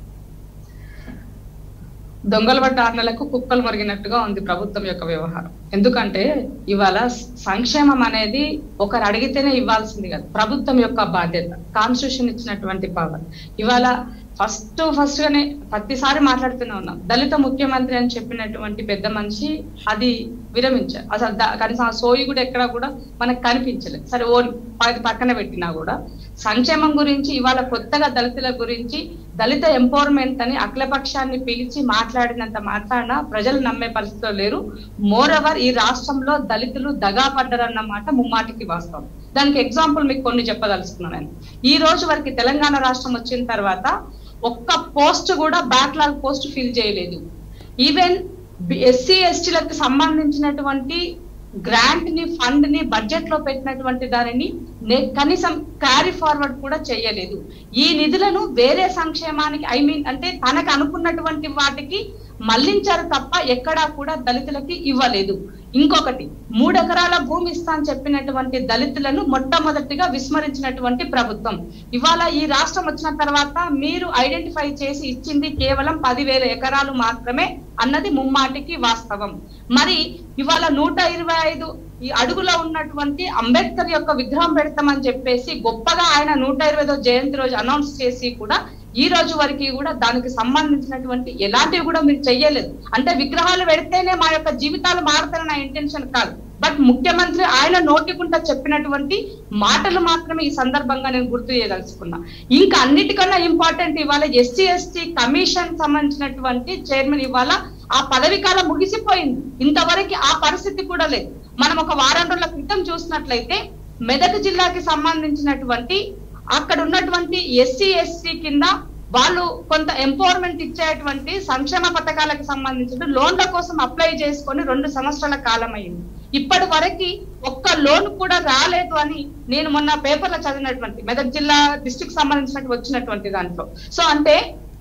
దొంగల పడ్డ ఆరు నెలలకు కుక్కలు మరిగినట్టుగా ఉంది ప్రభుత్వం యొక్క వ్యవహారం ఎందుకంటే ఇవాళ సంక్షేమం అనేది ఒకరు అడిగితేనే ఇవ్వాల్సింది కదా ప్రభుత్వం యొక్క బాధ్యత కాన్స్టిట్యూషన్ ఇచ్చినటువంటి పవర్ ఇవాళ ఫస్ట్ ఫస్ట్ గానే ప్రతిసారి మాట్లాడుతూనే ఉన్నాం దళిత ముఖ్యమంత్రి అని చెప్పినటువంటి పెద్ద మనిషి అది విరమించారు అసలు దా- కనీసం ఆ సోయి కూడా ఎక్కడా కూడా మనకు కనిపించలేదు సరే ఓ పది పక్కన పెట్టినా కూడా సంక్షేమం గురించి ఇవాళ కొత్తగా దళితుల గురించి దళిత ఎంపవర్మెంట్ అని అఖిలపక్షాన్ని పిలిచి మాట్లాడినంత మాట్లాడిన ప్రజలు నమ్మే పరిస్థితిలో లేరు మోర్ ఎవర్ ఈ రాష్ట్రంలో దళితులు దగా పడ్డారన్నమాట ముమ్మాటికి వాస్తవం దానికి ఎగ్జాంపుల్ మీకు కొన్ని చెప్పదలుచుకున్నాను నేను ఈ రోజు వరకు తెలంగాణ రాష్ట్రం వచ్చిన తర్వాత ఒక్క పోస్ట్ కూడా బ్యాక్లాగ్ పోస్ట్ ఫిల్ చేయలేదు ఈవెన్ ఎస్సీ ఎస్టీలకు సంబంధించినటువంటి గ్రాంట్ ని ఫండ్ ని బడ్జెట్ లో పెట్టినటువంటి దానిని నే- కనీసం క్యారీ ఫార్వర్డ్ కూడా చేయలేదు ఈ నిధులను వేరే సంక్షేమానికి ఐ మీన్ అంటే తనకు అనుకున్నటువంటి వాటికి మళ్లించారు తప్ప ఎక్కడా కూడా దళితులకి ఇవ్వలేదు ఇంకొకటి మూడెకరాల భూమి ఇస్తా అని చెప్పినటువంటి దళితులను మొట్టమొదటిగా విస్మరించినటువంటి ప్రభుత్వం ఇవాళ ఈ రాష్ట్రం వచ్చిన తర్వాత మీరు ఐడెంటిఫై చేసి ఇచ్చింది కేవలం పదివేల ఎకరాలు మాత్రమే అన్నది ముమ్మాటికి వాస్తవం మరి ఇవాళ నూట ఇరవై ఐదు ఈ అడుగులో ఉన్నటువంటి అంబేద్కర్ యొక్క విగ్రహం పెడతామని చెప్పేసి గొప్పగా ఆయన నూట ఇరవై ఐదో జయంతి రోజు అనౌన్స్ చేసి కూడా ఈ రోజు వరకు కూడా దానికి సంబంధించినటువంటి ఎలాంటివి కూడా మీరు చెయ్యలేదు అంటే విగ్రహాలు పెడితేనే మా యొక్క జీవితాలు మారుతారని నా ఇంటెన్షన్ కాదు బట్ ముఖ్యమంత్రి ఆయన నోటికుంటా చెప్పినటువంటి మాటలు మాత్రమే ఈ సందర్భంగా నేను గుర్తు చేయదలుచుకున్నా ఇంకా అన్నిటికన్నా ఇంపార్టెంట్ ఇవాళ ఎస్సీ ఎస్టీ కమిషన్ సంబంధించినటువంటి చైర్మన్ ఇవాళ ఆ పదవి కాలం ముగిసిపోయింది ఇంతవరకు ఆ పరిస్థితి కూడా లేదు మనం ఒక వారం రోజుల క్రితం చూసినట్లయితే మెదక్ జిల్లాకి సంబంధించినటువంటి అక్కడ ఉన్నటువంటి ఎస్సీ ఎస్టీ కింద వాళ్ళు కొంత ఎంపవర్మెంట్ ఇచ్చేటువంటి సంక్షేమ పథకాలకు సంబంధించిన లోన్ల కోసం అప్లై చేసుకొని రెండు సంవత్సరాల కాలం అయింది ఇప్పటి వరకు ఒక్క లోన్ కూడా రాలేదు అని నేను మొన్న పేపర్లో చదివినటువంటి మెదక్ జిల్లా డిస్టిక్ సంబంధించినట్టు వచ్చినటువంటి దాంట్లో సో అంటే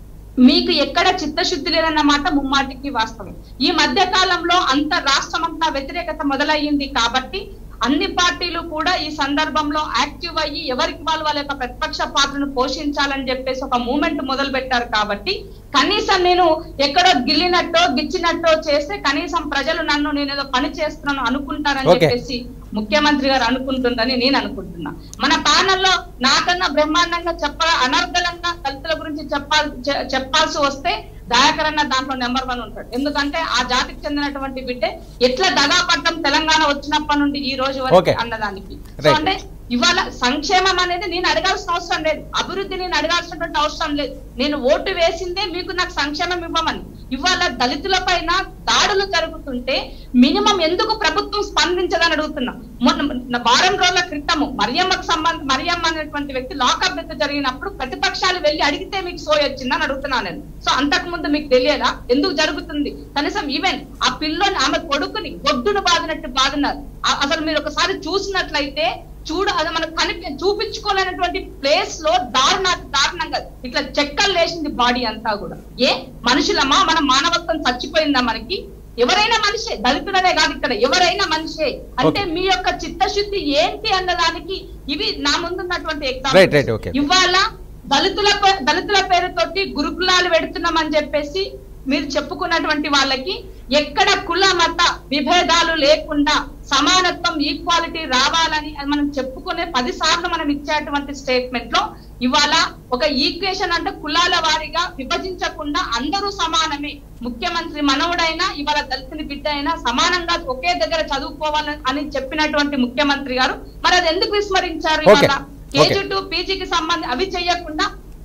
మీకు ఎక్కడ చిత్తశుద్ధి లేదన్నమాట ముమ్మాటికి వాస్తవం ఈ మధ్య కాలంలో అంత రాష్ట్రం అంతా వ్యతిరేకత మొదలయ్యింది కాబట్టి అన్ని పార్టీలు కూడా ఈ సందర్భంలో యాక్టివ్ అయ్యి ఎవరికి వాళ్ళు వాళ్ళ యొక్క ప్రతిపక్ష పాత్రను పోషించాలని చెప్పేసి ఒక మూమెంట్ మొదలు పెట్టారు కాబట్టి కనీసం నేను ఎక్కడో గిల్లినట్టో గిచ్చినట్టో చేస్తే కనీసం ప్రజలు నన్ను నేను ఏదో పని చేస్తున్నాను అనుకుంటారని Okay. చెప్పేసి ముఖ్యమంత్రి గారు అనుకుంటుందని నేను అనుకుంటున్నా మన ప్యానల్లో నాకన్నా బ్రహ్మాండంగా చెప్ప అనర్గళంగా దళితుల గురించి చెప్పాల్ చె- చెప్పాల్సి వస్తే దయాకర్ అన్న దాంట్లో నెంబర్ వన్ ఉంటాడు ఎందుకంటే ఆ జాతికి చెందినటువంటి బిడ్డే ఎట్లా దగా పడ్డం తెలంగాణ వచ్చినప్పటి నుండి ఈ రోజు వరకు Okay. అన్నదానికి సో Right. అంటే ఇవాళ సంక్షేమం అనేది నేను అడగాల్సిన అవసరం లేదు అభివృద్ధి నేను అడగాల్సినటువంటి అవసరం లేదు నేను ఓటు వేసిందే మీకు నాకు సంక్షేమం ఇవ్వమని ఇవాళ దళితుల పైన దాడులు జరుగుతుంటే మినిమం ఎందుకు ప్రభుత్వం స్పందించదని అడుగుతున్నా మొన్న వారం రోజుల క్రితము మరియమ్మకు సంబంధ మరియమ్మ అనేటువంటి వ్యక్తి లాకప్ డెత్ జరిగినప్పుడు ప్రతిపక్షాలు వెళ్ళి అడిగితే మీకు సోయి వచ్చిందని అడుగుతున్నాను నేను సో అంతకు ముందు మీకు తెలియదా ఎందుకు జరుగుతుంది కనీసం ఈవెన్ ఆ పిల్లని ఆమె కొడుకుని గొడ్డును బాదినట్టు బాదినారు ఆ- అసలు మీరు ఒకసారి చూసినట్లయితే చూడ అది మనకు కనిపి చూపించుకోలేనటువంటి ప్లేస్ లో దారుణ దారుణంగా ఇట్లా చెక్కలు లేచింది బాడీ అంతా కూడా ఏ మనుషులమా మన మానవత్వం చచ్చిపోయిందా మనకి ఎవరైనా మనిషే దళితుడనే కాదు ఇక్కడ ఎవరైనా మనిషే అంటే మీ యొక్క చిత్తశుద్ధి ఏంటి అన్నదానికి ఇవి నా ముందున్నటువంటి Right, right, okay. ఎగ్జాంపుల్ ఇవాళ దళితుల పే- దళితుల పేరుతోటి గురుకులాలు పెడుతున్నామని చెప్పేసి మీరు చెప్పుకున్నటువంటి వాళ్ళకి ఎక్కడ కుల మత విభేదాలు లేకుండా సమానత్వం ఈక్వాలిటీ రావాలని అది మనం చెప్పుకునే పది సార్లు మనం ఇచ్చేటువంటి స్టేట్మెంట్ లో ఇవాళ ఒక ఈక్వేషన్ అంటే కులాల వారీగా విభజించకుండా అందరూ సమానమే ముఖ్యమంత్రి మనవుడైనా ఇవాళ దళితుని బిడ్డ అయినా సమానంగా ఒకే దగ్గర చదువుకోవాలని అని చెప్పినటువంటి ముఖ్యమంత్రి గారు మరి అది ఎందుకు విస్మరించారు Okay. ఇవాళ Okay. కేజీ టు పీజీకి సంబంధం అవి చేయకుండా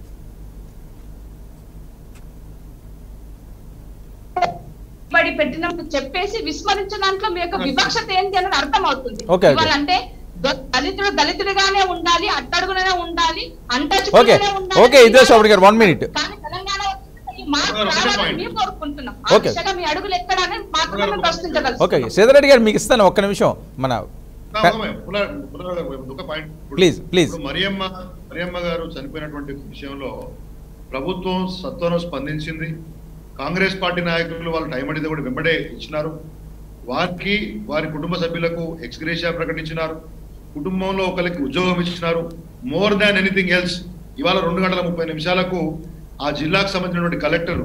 బడి పెట్టినప్పుడు చెప్పేసి విస్మరించిన దాంట్లో మీ యొక్క వివక్షత ఏంటి అనేది అర్థం అవుతుంది Okay, okay. ఇవాళ అంటే ద- దళితుడు దళితుడిగానే ఉండాలి అట్టడుగునే ఉండాలి ఓకే అంటచ్చుకునే ఉండాలి ఓకే ఇదే చౌదరి గారు వన్ మినిట్ కానీ తెలంగాణ వచ్చిన ఈ మార్పు ఒకటే రావాలని point. మేము కోరుకుంటున్నాం ఆ Okay. దిశగా మీ అడుగులు ఎక్కడ అనేది మాత్రమే మేము ప్రశ్నించగలుగుతాం ఓకే సేదరెడ్డి గారు మీకు ఇస్తాను ఒక్క నిమిషం మన నా ఒకమే, పుల్ల- పుల్లరావు గారు, ఒక పాయింట్ ఇప్పుడు- Please, please. ఇప్పుడు మరియమ్మ మరియమ్మ గారు చనిపోయినటువంటి విషయంలో ప్రభుత్వం సత్వరం స్పందించింది కాంగ్రెస్ పార్టీ నాయకులు వాళ్ళు టైం అడిగితే కూడా వెంబడే ఇచ్చినారు వారికి వారి కుటుంబ సభ్యులకు ఎక్స్గ్రేషియా ప్రకటించినారు కుటుంబంలో ఒకరికి ఉద్యోగం ఇచ్చినారు మోర్ దాన్ ఎనీథింగ్ ఎల్స్ ఇవాళ రెండు గంటల ముప్పై నిమిషాలకు ఆ జిల్లాకు సంబంధించినటువంటి కలెక్టర్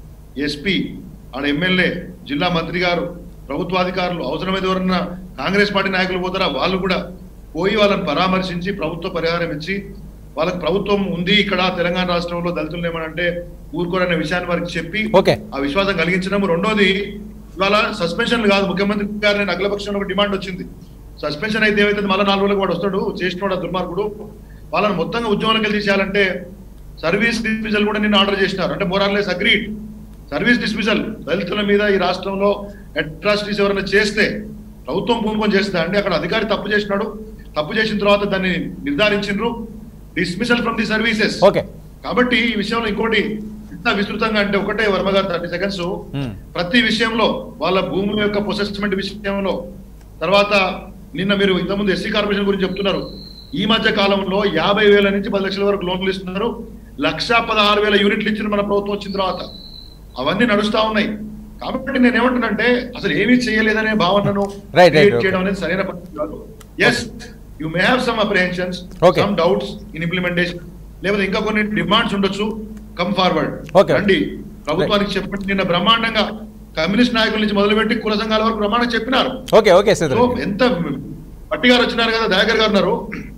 ఎస్పీ ఆడ ఎమ్మెల్యే జిల్లా మంత్రి గారు ప్రభుత్వాధికారులు అవసరమైతే ఎవరన్నా కాంగ్రెస్ పార్టీ నాయకులు పోతారా వాళ్ళు కూడా పోయి వాళ్ళని పరామర్శించి ప్రభుత్వ పరిహారం ఇచ్చి వాళ్ళకి ప్రభుత్వం ఉంది ఇక్కడ తెలంగాణ రాష్ట్రంలో దళితులు ఏమనంటే ఊరుకోరనే విషయాన్ని వారికి చెప్పి ఓకే ఆ విశ్వాసం కలిగించడం రెండోది ఇవాళ సస్పెన్షన్ కాదు ముఖ్యమంత్రి గారిని అఖిలపక్షంలో ఒక డిమాండ్ వచ్చింది సస్పెన్షన్ అయితే ఏమైతే మళ్ళీ నాలుగు రోజులకు వాడు వస్తాడు చేసినవాడు ఆ దుర్మార్గుడు వాళ్ళని మొత్తంగా ఉద్యోగాలకు వెళ్ళి తీసేయాలంటే సర్వీస్ డిస్మిజల్ కూడా నిన్న ఆర్డర్ చేసినారు అంటే మోరార్లెస్ అగ్రీడ్ సర్వీస్ డిస్మిజల్ దళితుల మీద ఈ రాష్ట్రంలో అట్రాసిటీస్ ఎవరైనా చేస్తే ప్రభుత్వం పూనుకొని చేస్తే అంటే అక్కడ అధికారి తప్పు చేసినాడు తప్పు చేసిన తర్వాత దాన్ని నిర్ధారించిండ్రు dismissal from the services okay కాబట్టి ఈ విషయంలో ఇంకోటి ఇంత విస్తృతంగా అంటే ఒకటే వర్మ గారు థర్టీ సెకండ్స్ Hmm. ప్రతి విషయంలో వాళ్ళ భూముల యొక్క పొసెస్మెంట్ విషయంలో తర్వాత నిన్న మీరు ఇంతకుముందు ఎస్సీ కార్పొరేషన్ గురించి చెప్తున్నారు ఈ మధ్య కాలంలో యాభై వేల నుంచి పది లక్షల వరకు లోన్లు ఇస్తున్నారు లక్షా పదహారు వేల యూనిట్లు ఇచ్చిన మన ప్రభుత్వం వచ్చిన తర్వాత అవన్నీ నడుస్తా ఉన్నాయి కాబట్టి నేను ఏమంటానంటే అసలు ఏమీ చేయలేదనే భావనను Right, right, create okay. చేయడం అనేది సరైన పద్ధతి కాదు yes you may have some apprehensions Okay. Some doubts in implementation లేకపోతే ఇంకా కొన్ని డిమాండ్స్ ఉండొచ్చు కమ్ ఫార్వర్డ్ Okay. రండి ప్రభుత్వానికి చెప్పండి నిన్న బ్రహ్మాండంగా కమ్యూనిస్ట్ నాయకుల నుంచి మొదలుపెట్టి కుల సంఘాల వరకు బ్రహ్మాండంగా చెప్పినారు ఓకే ఓకే సో సేదరెడ్డి గారు. ఎంత బట్టి గారు వచ్చినారు కదా దయాకర్ గారు ఉన్నారు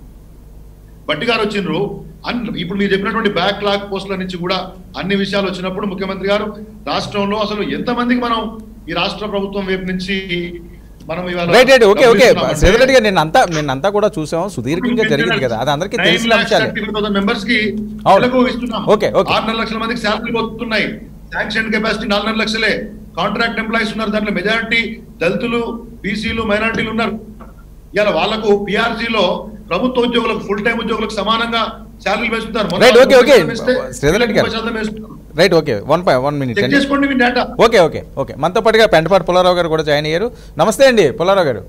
బట్టి గారు వచ్చిండ్రు అన్- ఇప్పుడు మీరు చెప్పినటువంటి బ్యాక్ లాక్ పోస్టుల నుంచి కూడా అన్ని విషయాలు వచ్చినప్పుడు ముఖ్యమంత్రి గారు రాష్ట్రంలో అసలు ఎంత మందికి మనం ఈ రాష్ట్ర ప్రభుత్వం వైపు నుంచి మనం ఇవాళ రైట్ రైట్ ఓకే ఓకే గమనిస్తున్నామంటే సేదరెడ్డి గారు నిన్నంతా నిన్నంతా కూడా చూసాం సుదీర్ఘంగా జరిగింది కదా అది అందరికీ తెలిసిన అంశాలే మెంబర్స్ కి అవును. నెలకు ఇస్తున్నాం ఓకే, ఓకే. ఆరున్నర లక్షల మందికి శాలరీలు వస్తున్నాయి శాంక్షన్ కెపాసిటీ నాలుగున్నర లక్షలే కాంట్రాక్ట్ ఎంప్లాయీస్ ఉన్నారు దాంట్లో మెజారిటీ దళితులు బీసీలు మైనారిటీలు ఉన్నారు ఇవాళ వాళ్ళకు PRC లో ప్రభుత్వ ఉద్యోగులకు ఫుల్ టైం ఉద్యోగులకు సమానంగా శాలరీలు వేస్తున్నారు మొన్న Right, okay, okay. ముప్పై శాతం వేస్తే శ్రీధర్ గారు. ముప్పై శాతం వేస్తున్నారు. రైట్ ఓకే వన్ పై వన్ మినిట్ చెక్ అండి చేసుకోండి మీ డేటా ఓకే ఓకే ఓకే మనతో పాటుగా పెంటపాటి పుల్లారావు గారు కూడా జాయిన్ అయ్యారు నమస్తే అండి పుల్లారావు గారు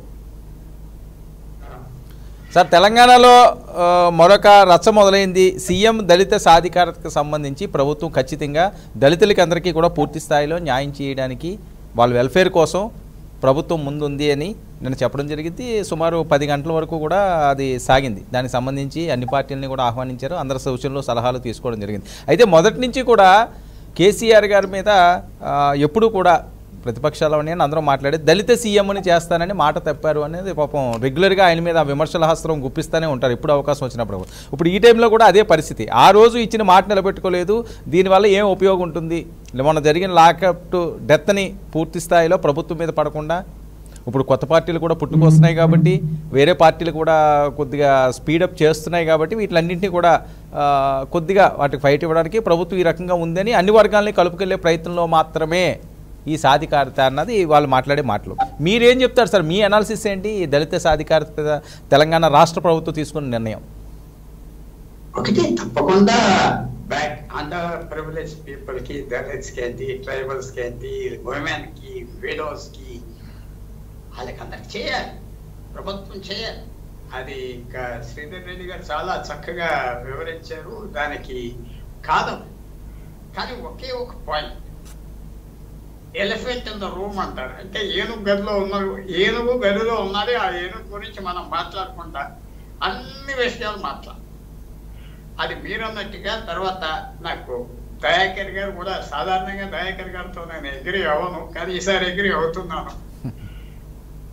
సార్ తెలంగాణలో ఆ, మరొక రచ్చ మొదలైంది సీఎం దళిత సాధికారతకు సంబంధించి ప్రభుత్వం ఖచ్చితంగా దళితులకి అందరికీ కూడా పూర్తి స్థాయిలో న్యాయం చేయడానికి వాళ్ళ వెల్ఫేర్ కోసం ప్రభుత్వం ముందుంది అని నేను చెప్పడం జరిగింది సుమారు పది గంటల వరకు కూడా అది సాగింది దానికి సంబంధించి అన్ని పార్టీలని కూడా ఆహ్వానించారు అందరి సూచనలు సలహాలు తీసుకోవడం జరిగింది అయితే మొదటి నుంచి కూడా కేసీఆర్ గారి మీద ఆ, ఎప్పుడూ కూడా ప్రతిపక్షాలు అని అందరూ మాట్లాడి దళిత సీఎంని చేస్తానని మాట తప్పారు అనేది పాపం రెగ్యులర్గా ఆయన మీద విమర్శల హస్త్రం గుప్పిస్తూనే ఉంటారు ఎప్పుడు అవకాశం వచ్చినప్పుడు ఇప్పుడు ఈ టైంలో కూడా అదే పరిస్థితి ఆ రోజు ఇచ్చిన మాట నిలబెట్టుకోలేదు దీనివల్ల ఏం ఉపయోగం ఉంటుంది మొన్న జరిగిన లాకప్ టు డెత్ని పూర్తి స్థాయిలో ప్రభుత్వం మీద పడకుండా ఇప్పుడు కొత్త పార్టీలు కూడా పుట్టుకొస్తున్నాయి కాబట్టి వేరే పార్టీలు కూడా కొద్దిగా స్పీడప్ చేస్తున్నాయి కాబట్టి వీటిలన్నింటినీ కూడా ఆ, కొద్దిగా వాటికి ఫైట్ ఇవ్వడానికి ప్రభుత్వం ఈ రకంగా ఉందని అన్ని వర్గాలని కలుపుకెళ్లే ప్రయత్నంలో మాత్రమే ఈ సాధికారత అన్నది వాళ్ళు మాట్లాడే మాటలు మీరేం చెప్తారు సార్ మీ అనాలిసిస్ ఏంటి ఈ దళిత సాధికారత మీద తెలంగాణ రాష్ట్ర ప్రభుత్వం తీసుకున్న నిర్ణయం ఒకటి తప్పకుండా బ్యాక్ అండర్ ప్రివిలేజ్ పీపుల్ కి దళిత్స్ కి ఏంటి ట్రైబల్స్ కి ఏంటి ఉమెన్ కి విడోస్ కి వాళ్ళకి అందరికి చేయాలి ప్రభుత్వం చేయాలి అది ఇంకా శ్రీధర్ రెడ్డి గారు చాలా చక్కగా వివరించారు దానికి కాదు కానీ ఒకే ఒక point elephant in the room అంటారు అంటే ఏనుగు గదిలో ఉన్నారు ఏనుగు గదిలో ఉన్నది ఆ ఏనుగు గురించి మనం మాట్లాడకుండా అన్ని విషయాలు మాట్లాడాలి అది మీరన్నట్టుగా తర్వాత నాకు దయాకర్ గారు కూడా సాధారణంగా దయాకర్ గారితో నేను ఎగ్రి అవ్వను కానీ ఈసారి ఎగ్రి అవుతున్నాను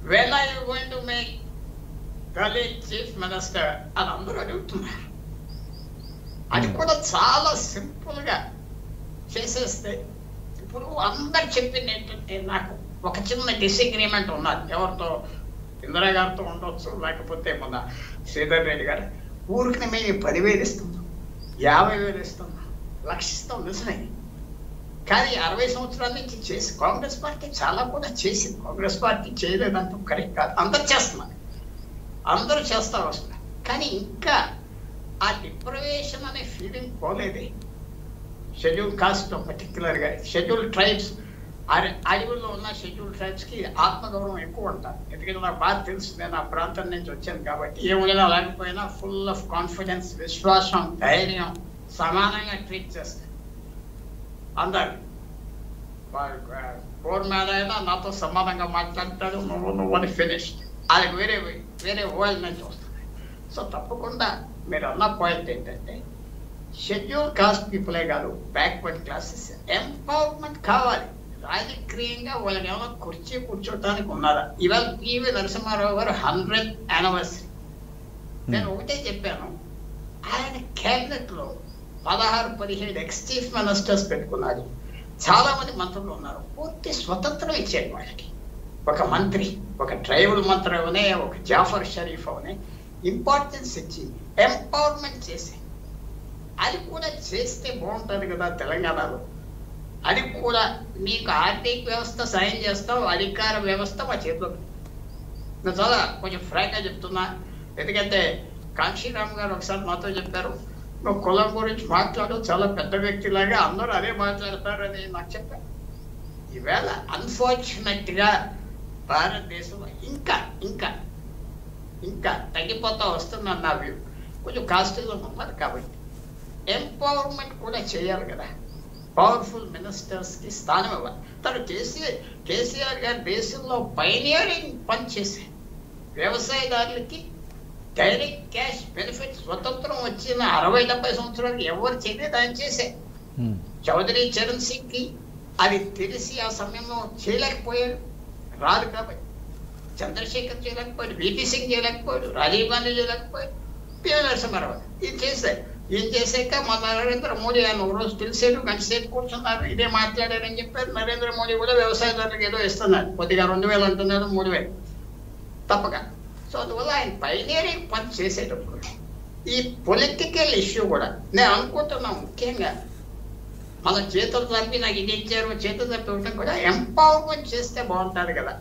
when I going to make Dalit chief minister అని అందరూ అడుగుతున్నారు అది కూడా చాలా సింపుల్ గా చేసేస్తే ఇప్పుడు అందరు చెప్పింది ఏంటంటే నాకు ఒక చిన్న డిసగ్రిమెంట్ ఉన్నది ఎవరితో ఇందిరా గారితో ఉండొచ్చు లేకపోతే మన శ్రీధర్ రెడ్డి గారు ఊరికి మేము పదివేలు ఇస్తున్నాం యాభై వేలు ఇస్తున్నాం లక్షిస్తాం నిజమే కానీ అరవై సంవత్సరాల నుంచి చేసి కాంగ్రెస్ పార్టీ చాలా కూడా చేసింది కాంగ్రెస్ పార్టీ చేయలేదంటూ కరెక్ట్ కాదు అందరు చేస్తున్నారు అందరూ చేస్తా వస్తున్నారు కానీ ఇంకా ఆ డిప్రవేషన్ అనే ఫీలింగ్ పోలేదే షెడ్యూల్ కాస్ట్ పర్టికులర్ గా షెడ్యూల్ ట్రైబ్స్ అడవుల్లో ఉన్న షెడ్యూల్ ట్రైబ్స్ కి ఆత్మగౌరవం ఎక్కువ ఉంటారు ఎందుకంటే నాకు బాగా తెలుసు నేను ఆ ప్రాంతం నుంచి వచ్చాను కాబట్టి ఏ ఉండినా లేకపోయినా ఫుల్ ఆఫ్ కాన్ఫిడెన్స్ విశ్వాసం ధైర్యం సమానంగా ట్రీట్ చేస్తాను అందరు ఫోర్ మ్యాన్ అయినా నాతో సమానంగా మాట్లాడతాడు నువ్వు నువ్వు అని ఫినిష్ వాళ్ళకి వేరే వేరే వరల్డ్ నుంచి వస్తుంది సో తప్పకుండా మీరు అన్న పాయింట్ ఏంటంటే షెడ్యూల్ కాస్ట్ పీపులే కాదు బ్యాక్వర్డ్ క్లాసెస్ ఎంపవర్మెంట్ కావాలి రాజకీయంగా వాళ్ళకి ఏమైనా కుర్చీ కూర్చోటానికి ఉన్నారా ఇవాళ పివి నరసింహారావు గారు హండ్రెడ్ యానివర్సరీ నేను ఒకటే చెప్పాను ఆయన క్యాబినెట్ లో పదహారు పదిహేడు ఎక్స్ చీఫ్ మినిస్టర్స్ పెట్టుకున్నాడు చాలా మంది మంత్రులు ఉన్నారు పూర్తి స్వతంత్రం ఇచ్చాడు వాళ్ళకి ఒక మంత్రి ఒక ట్రైబల్ మంత్రి అవనే ఒక జాఫర్ షరీఫ్ అవనే ఇంపార్టెన్స్ ఇచ్చి ఎంపవర్మెంట్ చేసి అది కూడా చేస్తే బాగుంటుంది కదా తెలంగాణలో అది కూడా నీకు ఆర్థిక వ్యవస్థ సాయం చేస్తావు అధికార వ్యవస్థ మా చేతిలో నేను చాలా కొంచెం ఫ్రాంక్గా చెప్తున్నా ఎందుకంటే కాంక్షీరామ్ గారు ఒకసారి నాతో చెప్పారు నువ్వు కులం గురించి మాట్లాడు చాలా పెద్ద వ్యక్తిలాగా అందరూ అదే మాట్లాడతారు అని నాకు చెప్పారు ఈవేళ అన్ఫార్చునేట్ గా భారతదేశంలో ఇంకా ఇంకా ఇంకా తగ్గిపోతా వస్తుందని నా వ్యూ కొంచెం కాస్టిజం ఉన్నది కాబట్టి ఎంపవర్మెంట్ కూడా చేయాలి కదా పవర్ఫుల్ మినిస్టర్స్ కి స్థానం ఇవ్వాలి తను కేసీఆర్ కేసీఆర్ గారు దేశంలో పైనియరింగ్ పని చేశారు వ్యవసాయదారులకి డైరెక్ట్ క్యాష్ బెనిఫిట్ స్వతంత్రం వచ్చిన అరవై డెబ్బై సంవత్సరాలకి ఎవరు చేయలేదు ఆయన చేసే ఉమ్. చౌదరి చరణ్ సింగ్ కి అది తెలిసి ఆ సమయంలో చేయలేకపోయాడు రాదు కాబట్టి చంద్రశేఖర్ చేయలేకపోయాడు విపి సింగ్ చేయలేకపోయాడు రాజీవ్ గాంధీ చేయలేకపోయాడు పిఎల్ నరసింహారావు ఇది చేశారు ఏం చేశాక మన నరేంద్ర మోడీ ఆయన ఒక రోజు తెలిసాడు గంట సేపు కూర్చున్నారు ఇదే మాట్లాడారని చెప్పారు నరేంద్ర మోడీ కూడా వ్యవసాయదారులకు ఏదో ఇస్తున్నారు కొద్దిగా రెండు వేలు అంటున్నారు మూడు వేలు తప్పక సో అందువల్ల ఆయన పైనేరింగ్ పని చేసేటప్పుడు ఈ పొలిటికల్ ఇష్యూ కూడా నేను అనుకుంటున్నా ముఖ్యంగా మన చేతులు తప్పి నాకు ఇది ఇచ్చారు చేతులు తప్పి ఉండడం కూడా ఎంపవర్మెంట్ చేస్తే బాగుంటుంది కదా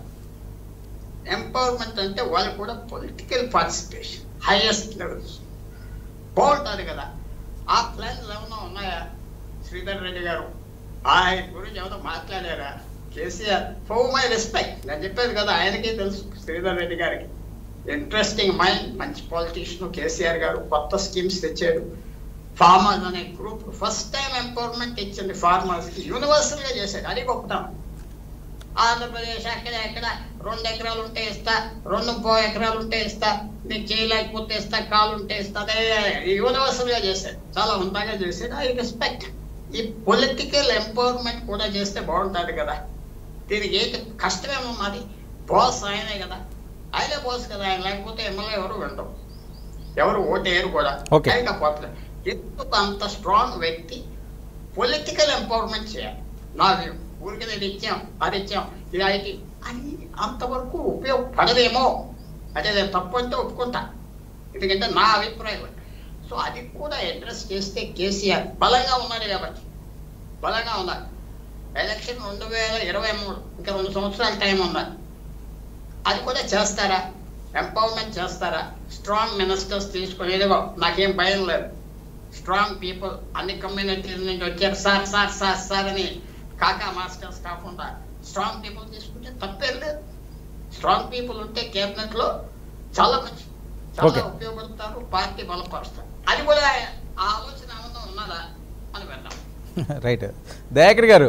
ఎంపవర్మెంట్ అంటే వాళ్ళు కూడా పొలిటికల్ పార్టిసిపేషన్ హైయెస్ట్ లెవెల్స్ బాగుంటుంది కదా ఆ ప్లాన్స్ ఏమైనా ఉన్నాయా శ్రీధర్ రెడ్డి గారు ఆయన గురించి ఏమైనా మాట్లాడారా కేసీఆర్ ఫోర్ మై రెస్పెక్ట్ నేను చెప్పేది కదా ఆయనకే తెలుసు శ్రీధర్ రెడ్డి గారికి ఇంట్రెస్టింగ్ మైండ్ మంచి పాలిటీషియన్ కేసీఆర్ గారు కొత్త స్కీమ్స్ తెచ్చాడు ఫార్మర్స్ అనే గ్రూప్ ఫస్ట్ టైం ఎంపవర్మెంట్ ఇచ్చింది ఫార్మర్స్ కి యూనివర్సల్ గా చేశాడు అది గొప్పతనం ఆంధ్రప్రదేశ్ అక్కడ ఎక్కడ రెండు ఎకరాలు ఉంటే ఇస్తా రెండు పో ఎకరాలు ఉంటే ఇస్తా నీకు చేయలేకపోతే ఇస్తా కాలు ఉంటే ఇస్తా అదే యూనివర్సల్ గా చేశాడు చాలా ఉందాగా చేశాడు ఐ రెస్పెక్ట్ ఈ పొలిటికల్ ఎంపవర్మెంట్ కూడా చేస్తే బాగుంటుంది కదా దీనికి ఏంటి కష్టమేమున్నది బాస్ ఆయనే కదా ఆయనే బాస్ కదా ఆయన లేకపోతే ఎమ్మెల్యే ఎవరు వింటాం ఎవరు ఓటేయరు కూడా Okay. ఆయన పోతున్నారు ఎందుకు అంత స్ట్రాంగ్ వ్యక్తి పొలిటికల్ ఎంపవర్మెంట్ చేయాలి నా వ్యూ ఊరికి నేను ఇచ్చాం అది ఇచ్చాం ఇది అయితే అది అంతవరకు ఉపయోగపడదేమో అదే నేను తప్పు అంటే ఒప్పుకుంటా ఎందుకంటే నా అభిప్రాయం సో అది కూడా అడ్రస్ చేస్తే కేసీఆర్ బలంగా ఉన్నాడు కాబట్టి బలంగా ఉన్నారు ఎలక్షన్ రెండు వేల ఇరవై మూడు ఇంకా రెండు సంవత్సరాల టైం ఉన్నది అది కూడా చేస్తారా ఎంపవర్మెంట్ చేస్తారా స్ట్రాంగ్ మినిస్టర్స్ తీసుకునేదిగో నాకేం భయం లేదు స్ట్రాంగ్ పీపుల్ అన్ని కమ్యూనిటీల నుంచి వచ్చారు సార్ సార్ సార్ సార్ అని కాకా మాస్టర్స్ కాకుండా స్ట్రాంగ్ పీపుల్ తీసుకుంటే తప్పేం లేదు స్ట్రాంగ్ పీపుల్ ఉంటే కేబినెట్ లో చాలా మంచి చాలా Okay. ఉపయోగపడతారు పార్టీ బలపరుస్తారు అది కూడా ఆ ఆలోచన ఏమన్నా ఉన్నదా అని వెళ్దాం రైట్ దయాకర్ గారు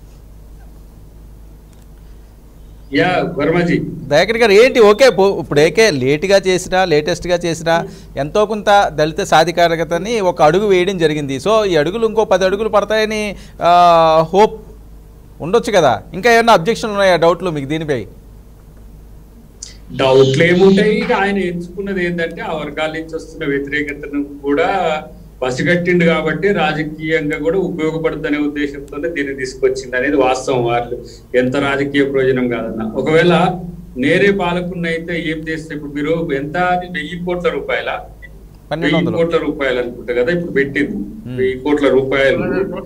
యా వర్మజీ దయాకర్ గారు ఏంటి ఓకే పో- ఇప్పుడు ఏకే లేట్గా చేసినా లేటెస్ట్గా చేసినా ఎంతో కొంత దళిత సాధికారకతని ఒక అడుగు వేయడం జరిగింది సో ఈ అడుగులు ఇంకో పది అడుగులు పడతాయని ఆ, హోప్ ఉండొచ్చు కదా ఇంకా ఏమన్నా అబ్జెక్షన్లు ఉన్నాయా డౌట్లు మీకు దీనిపై డౌట్లు ఏముంటాయి ఇక ఆయన ఎంచుకున్నది ఏంటంటే ఆ వర్గాల నుంచి వస్తున్న వ్యతిరేకతను కూడా పసిగట్టిండు కాబట్టి రాజకీయంగా కూడా ఉపయోగపడుతున్న ఉద్దేశంతోనే దీన్ని తీసుకొచ్చింది అనేది వాస్తవం వాళ్ళు ఎంత రాజకీయ ప్రయోజనం కాదన్న ఒకవేళ నేరే పాలకున్న అయితే ఏం చేస్తే ఇప్పుడు మీరు ఎంత అది వెయ్యి కోట్ల రూపాయల పన్నెండు వెయ్యి వందలు కోట్ల రూపాయలు అనుకుంటా కదా ఇప్పుడు పెట్టింది Hmm. వెయ్యి కోట్ల రూపాయలు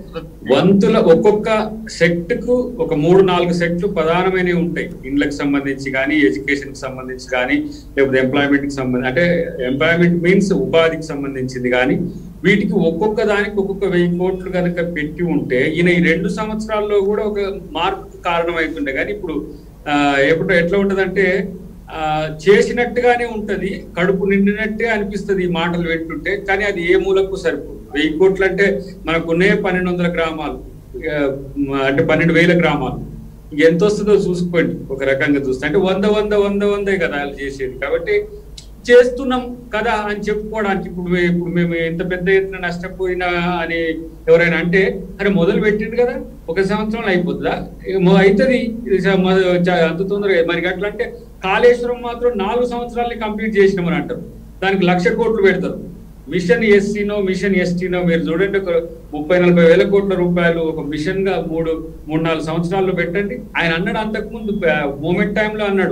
వంతుల ఒక్కొక్క సెట్ కు ఒక మూడు నాలుగు సెట్లు ప్రధానమైనవి ఉంటాయి ఇండ్లకు సంబంధించి కానీ ఎడ్యుకేషన్ కి సంబంధించి కానీ లేకపోతే ఎంప్లాయ్మెంట్ కి సంబంధించి అంటే ఎంప్లాయ్మెంట్ మీన్స్ ఉపాధికి సంబంధించింది కానీ వీటికి ఒక్కొక్క దానికి ఒక్కొక్క వెయ్యి కోట్లు కనుక పెట్టి ఉంటే ఈయన ఈ రెండు సంవత్సరాల్లో కూడా ఒక మార్పు కారణం అవుతుండే కానీ ఇప్పుడు ఆ, ఎప్పుడు ఎట్లా ఉంటదంటే ఆ, చేసినట్టుగానే ఉంటది కడుపు నిండినట్టే అనిపిస్తది ఈ మాటలు వింటుంటే కానీ అది ఏ మూలకు సరిపోదు వెయ్యి కోట్లు అంటే మనకున్నే పన్నెండు వందల గ్రామాలు ఆ, అంటే పన్నెండు వేల గ్రామాలు ఎంత వస్తుందో చూసుకోండి ఒక రకంగా చూస్తే అంటే వంద వంద వంద వందే కదా వాళ్ళు చేసేది కాబట్టి చేస్తున్నాం కదా అని చెప్పుకోవడానికి ఇప్పుడు మే- ఇప్పుడు మేము ఎంత పెద్ద ఎత్తున నష్టపోయినా అని ఎవరైనా అంటే అరే మొదలు పెట్టిండు కదా ఒక సంవత్సరంలో అయిపోతుందా ఏమో అవుతుంది ఇది స- మొద- చ- అంత తొందరగా మరి అట్లా అంటే కాళేశ్వరం మాత్రం నాలుగు సంవత్సరాలని కంప్లీట్ చేసినామని అంటారు దానికి లక్ష కోట్లు పెడతారు మిషన్ ఎస్సీనో మిషన్ ఎస్టీనో మీరు చూడండి ఒక ముప్పై నలభై వేల కోట్ల రూపాయలు ఒక మిషన్ గా మూడు మూడు నాలుగు సంవత్సరాల్లో పెట్టండి ఆయన అన్నాడు అంతకుముందు మూమెంట్ టైంలో అన్నాడు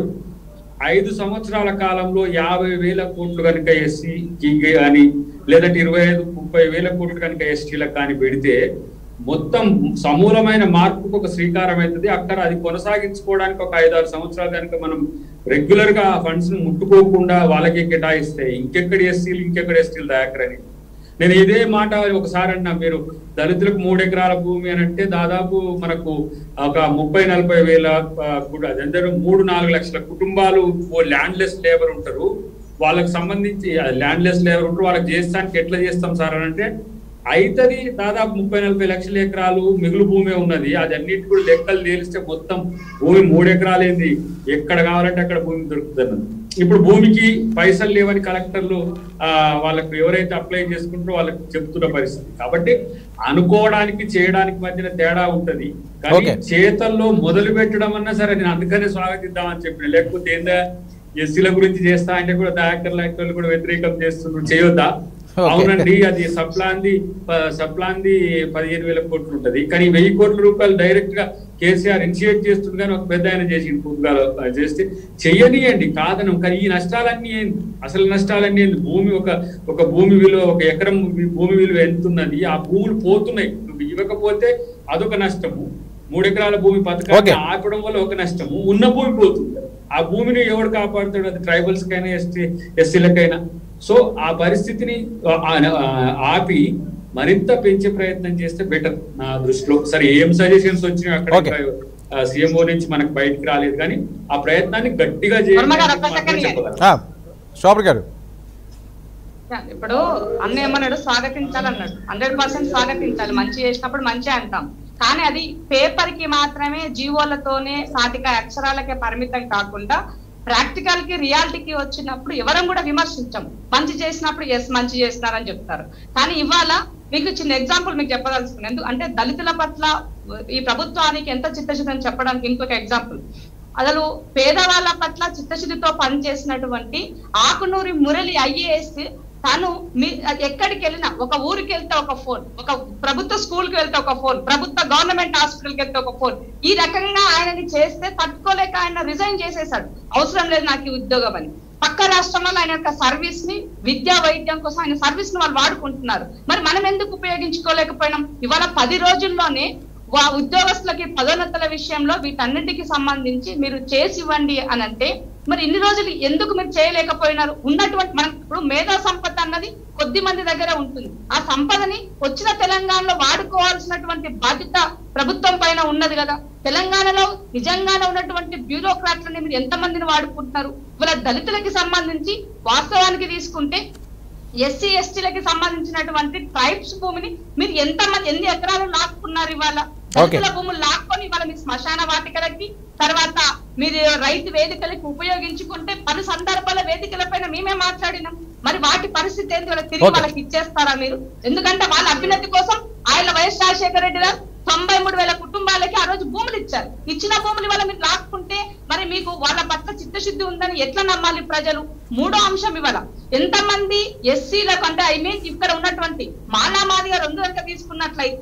ఐదు సంవత్సరాల కాలంలో యాభై వేల కోట్లు కనుక ఎస్సీకి కానీ లేదంటే ఇరవై ఐదు ముప్పై వేల కోట్లు కనుక ఎస్టీలకు కానీ పెడితే మొత్తం సమూలమైన మార్పుకు ఒక శ్రీకారం అవుతుంది అక్కడ అది కొనసాగించుకోవడానికి ఒక ఐదారు సంవత్సరాలు కనుక మనం రెగ్యులర్ గా ఆ ఫండ్స్ ను ముట్టుకోకుండా వాళ్ళకి కేటాయిస్తే ఇంకెక్కడ ఎస్సీలు ఇంకెక్కడ ఎస్టీలు దాకరని నేను ఇదే మాట ఒకసారి అన్నా మీరు దళితులకు మూడు ఎకరాల భూమి అని అంటే దాదాపు మనకు ఒక ముప్పై నలభై వేల ఆ, కూడా అదందరూ మూడు నాలుగు లక్షల కుటుంబాలు ల్యాండ్లెస్ లేబర్ ఉంటారు వాళ్ళకి సంబంధించి ల్యాండ్లెస్ లేబర్ ఉంటారు వాళ్ళకి చేస్తానికి ఎట్లా చేస్తాం సార్ అని అంటే అయితది దాదాపు ముప్పై నలభై లక్షల ఎకరాలు మిగులు భూమి ఉన్నది అది అన్నిటి కూడా లెక్కలు తేలిస్తే మొత్తం భూమి మూడు ఎకరాలు ఏంది ఎక్కడ కావాలంటే అక్కడ భూమి దొరుకుతుంది అన్నది. ఇప్పుడు భూమికి పైసలు లేవని కలెక్టర్లు ఆ వాళ్ళకు ఎవరైతే అప్లై చేసుకుంటారో వాళ్ళకి చెప్తున్న పరిస్థితి కాబట్టి అనుకోవడానికి చేయడానికి మధ్యన తేడా ఉంటది కానీ Okay. చేతల్లో మొదలు పెట్టడం అన్నా సరే నేను అందుకనే స్వాగతిద్దామని చెప్పిన లేకపోతే ఏందా ఎస్సీల గురించి చేస్తా అంటే కూడా డైరెక్టర్ లాంటి కూడా వ్యతిరేకం చేస్తున్నారు చేయొద్దా Okay. అవునండి అది సప్లాంది ప- సప్లాంది పదిహేను వేల కోట్లు ఉంటది కానీ వెయ్యి కోట్ల రూపాయలు డైరెక్ట్ గా కేసీఆర్ ఇనిషియేట్ చేస్తుంది కానీ ఒక పెద్ద ఆయన చేసి పొద్దుగాల చేస్తే చెయ్యనియండి కాదనం కానీ ఈ నష్టాలన్నీ ఏంది అసలు నష్టాలన్నీ ఏంది భూమి ఒక ఒక భూమి విలువ ఒక ఎకరం భూమి- భూమి విలువ ఎంత ఉన్నది ఆ భూములు పోతున్నాయి నువ్వు ఇవ్వకపోతే అదొక నష్టము మూడు ఎకరాల భూమి పథకాన్ని Okay. ఆపడం వల్ల ఒక నష్టము ఉన్న భూమి పోతుంది ఆ భూమిని ఎవడు కాపాడుతాడు అది ట్రైబల్స్ కైనా ఎస్టీ ఎస్సీలకైనా సో ఆ పరిస్థితిని ఆ- ఆ- ఆపి మరింత పెంచే ప్రయత్నం చేస్తే బెటర్ నా దృష్టిలో సరే ఏం సజెషన్స్ వచ్చినాయి అక్కడ Okay. సీఎంఓ నుంచి మనకు బయటికి రాలేదు కానీ ఆ ప్రయత్నాన్ని గట్టిగా వర్మ గారు, చేయాలి ఒక్క second ఇయ్యండి. చెప్పగలను ఆ, శోభర్ గారు ఇప్పుడు అన్న ఏమన్నాడు స్వాగతించాలన్నాడు హండ్రెడ్ పర్సెంట్ స్వాగతించాలి మంచి చేసినప్పుడు మంచి అంటాం కానీ అది పేపర్ కి మాత్రమే జీవోలతోనే సాటిక అక్షరాలకే పరిమితం కాకుండా ప్రాక్టికల్ కి రియాలిటీకి వచ్చినప్పుడు ఎవరం కూడా విమర్శించం మంచి చేసినప్పుడు ఎస్ మంచి చేస్తున్నారని చెప్తారు కానీ ఇవాళ మీకు చిన్న ఎగ్జాంపుల్ మీకు చెప్పదలుచుకున్నాను ఎందుకు అంటే దళితుల పట్ల ఈ ప్రభుత్వానికి ఎంత చిత్తశుద్ధి చెప్పడానికి ఇంకొక ఎగ్జాంపుల్ అసలు పేదవాళ్ళ పట్ల చిత్తశుద్ధితో పనిచేసినటువంటి ఆకునూరి మురళి ఐఏఎస్ తను మీ ఎక్కడికి వెళ్ళినా ఒక ఊరికి వెళ్తే ఒక ఫోన్ ఒక ప్రభుత్వ స్కూల్ కి వెళ్తే ఒక ఫోన్ ప్రభుత్వ గవర్నమెంట్ హాస్పిటల్ కి వెళ్తే ఒక ఫోన్ ఈ రకంగా ఆయనని చేస్తే తట్టుకోలేక ఆయన రిజైన్ చేసేసాడు అవసరం లేదు నాకు ఈ ఉద్యోగం అని పక్క రాష్ట్రంలో ఆయన యొక్క సర్వీస్ ని విద్యా వైద్యం కోసం ఆయన సర్వీస్ ని వాళ్ళు వాడుకుంటున్నారు మరి మనం ఎందుకు ఉపయోగించుకోలేకపోయినాం ఇవాళ పది రోజుల్లోనే వా ఉద్యోగస్తులకి పదోన్నతుల విషయంలో వీటన్నిటికి సంబంధించి మీరు చేసి ఇవ్వండి అని అంటే మరి ఇన్ని రోజులు ఎందుకు మీరు చేయలేకపోయినారు ఉన్నటువంటి మనం ఇప్పుడు మేధా సంపద అన్నది కొద్ది మంది దగ్గర ఉంటుంది ఆ సంపదని వచ్చిన తెలంగాణలో వాడుకోవాల్సినటువంటి బాధ్యత ప్రభుత్వం పైన ఉన్నది కదా తెలంగాణలో నిజంగానే ఉన్నటువంటి బ్యూరోక్రాట్లని మీరు ఎంత మందిని వాడుకుంటున్నారు ఇవాళ దళితులకి సంబంధించి వాస్తవానికి తీసుకుంటే ఎస్సీ ఎస్టీలకి సంబంధించినటువంటి ట్రైబ్స్ భూమిని మీరు ఎంత మంది ఎన్ని ఎకరాలు లాక్కున్నారు ఇవాళ దళితుల భూములు లాక్కొని ఇవాళ మీ శ్మశాన వాటికలకి తర్వాత మీరు రైతు వేదికలకి ఉపయోగించుకుంటే పలు సందర్భాల వేదికల పైన మేమే మాట్లాడినాం మరి వాటి పరిస్థితి ఏంటి వాళ్ళకి తిరిగి Okay. వాళ్ళకి ఇచ్చేస్తారా మీరు ఎందుకంటే వాళ్ళ అభ్యున్నతి కోసం ఆయన వైఎస్ రాజశేఖర రెడ్డి గారు తొంభై మూడు వేల కుటుంబాలకి ఆ రోజు భూములు ఇచ్చారు ఇచ్చిన భూములు వల్ల మీరు లాక్కుంటే మరి మీకు వాళ్ళ పట్ల చిత్తశుద్ధి ఉందని ఎట్లా నమ్మాలి ప్రజలు మూడో అంశం ఇవాళ ఎంతమంది ఎస్సీలకు అంటే ఐ మీన్ ఇక్కడ ఉన్నటువంటి మాలామాదిగా రెండు వెనక తీసుకున్నట్లయితే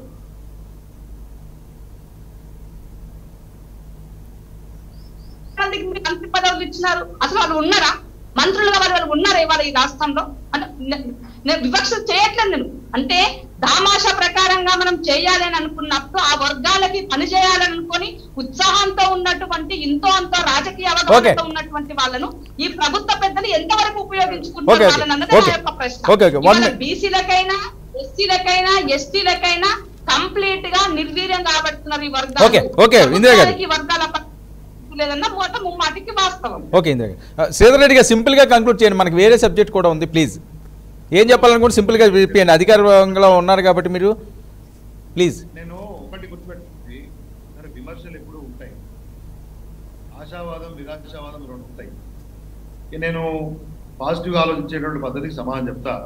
మందికి మీరు మంత్రి పదవులు ఇచ్చినారు అసలు వాళ్ళు ఉన్నారా మంత్రులుగా వాళ్ళు వాళ్ళు ఉన్నారా ఇవాళ ఈ రాష్ట్రంలో అంటే నే- నేను వివక్ష చేయట్లేదు నేను అంటే దామాషా ప్రకారంగా మనం చేయాలి అని అనుకున్నప్పుడు ఆ వర్గాలకి పని చేయాలని అనుకొని ఉత్సాహంతో ఉన్నటువంటి ఇంతో అంతో రాజకీయ అవగాహనతో ఉన్నటువంటి వాళ్ళను ఈ ప్రభుత్వ పెద్దలు ఎంతవరకు Okay, ఉపయోగించుకుంటారు okay. వాళ్ళని అన్నది నా Okay. యొక్క ప్రశ్న Okay, okay. One ఇవాళ minute. బీసీలకైనా ఎస్సీలకైనా ఎస్టీలకైనా కంప్లీట్ గా నిర్వీర్యం కాబడుతున్నారు ఈ వర్గాలు Okay, okay, ఇందిరా గారు. ప్రభుత్వానికి వర్గాల పట్ల లేదన్న మొత్తం ముమ్మాటికి వాస్తవం ఓకే ఇందిరా గారు. ఆ, శ్రీధర్ రెడ్డి గారు సింపుల్గా కంక్లూడ్ చేయండి మనకి వేరే సబ్జెక్ట్ కూడా ఉంది ప్లీజ్ ఏం చెప్పాలనుకుంటే సింపుల్గా చెప్పండి అధికారంలో ఉన్నారు కాబట్టి మీరు ప్లీజ్ నేను ఒకటి గుర్తుపెట్టుకుంది సరే విమర్శలు ఎప్పుడు ఉంటాయి ఆశావాదం నిరాశావాదం రెండు ఉంటాయి ఇక నేను పాజిటివ్గా ఆలోచించేటువంటి పద్ధతికి సమాధానం చెప్తా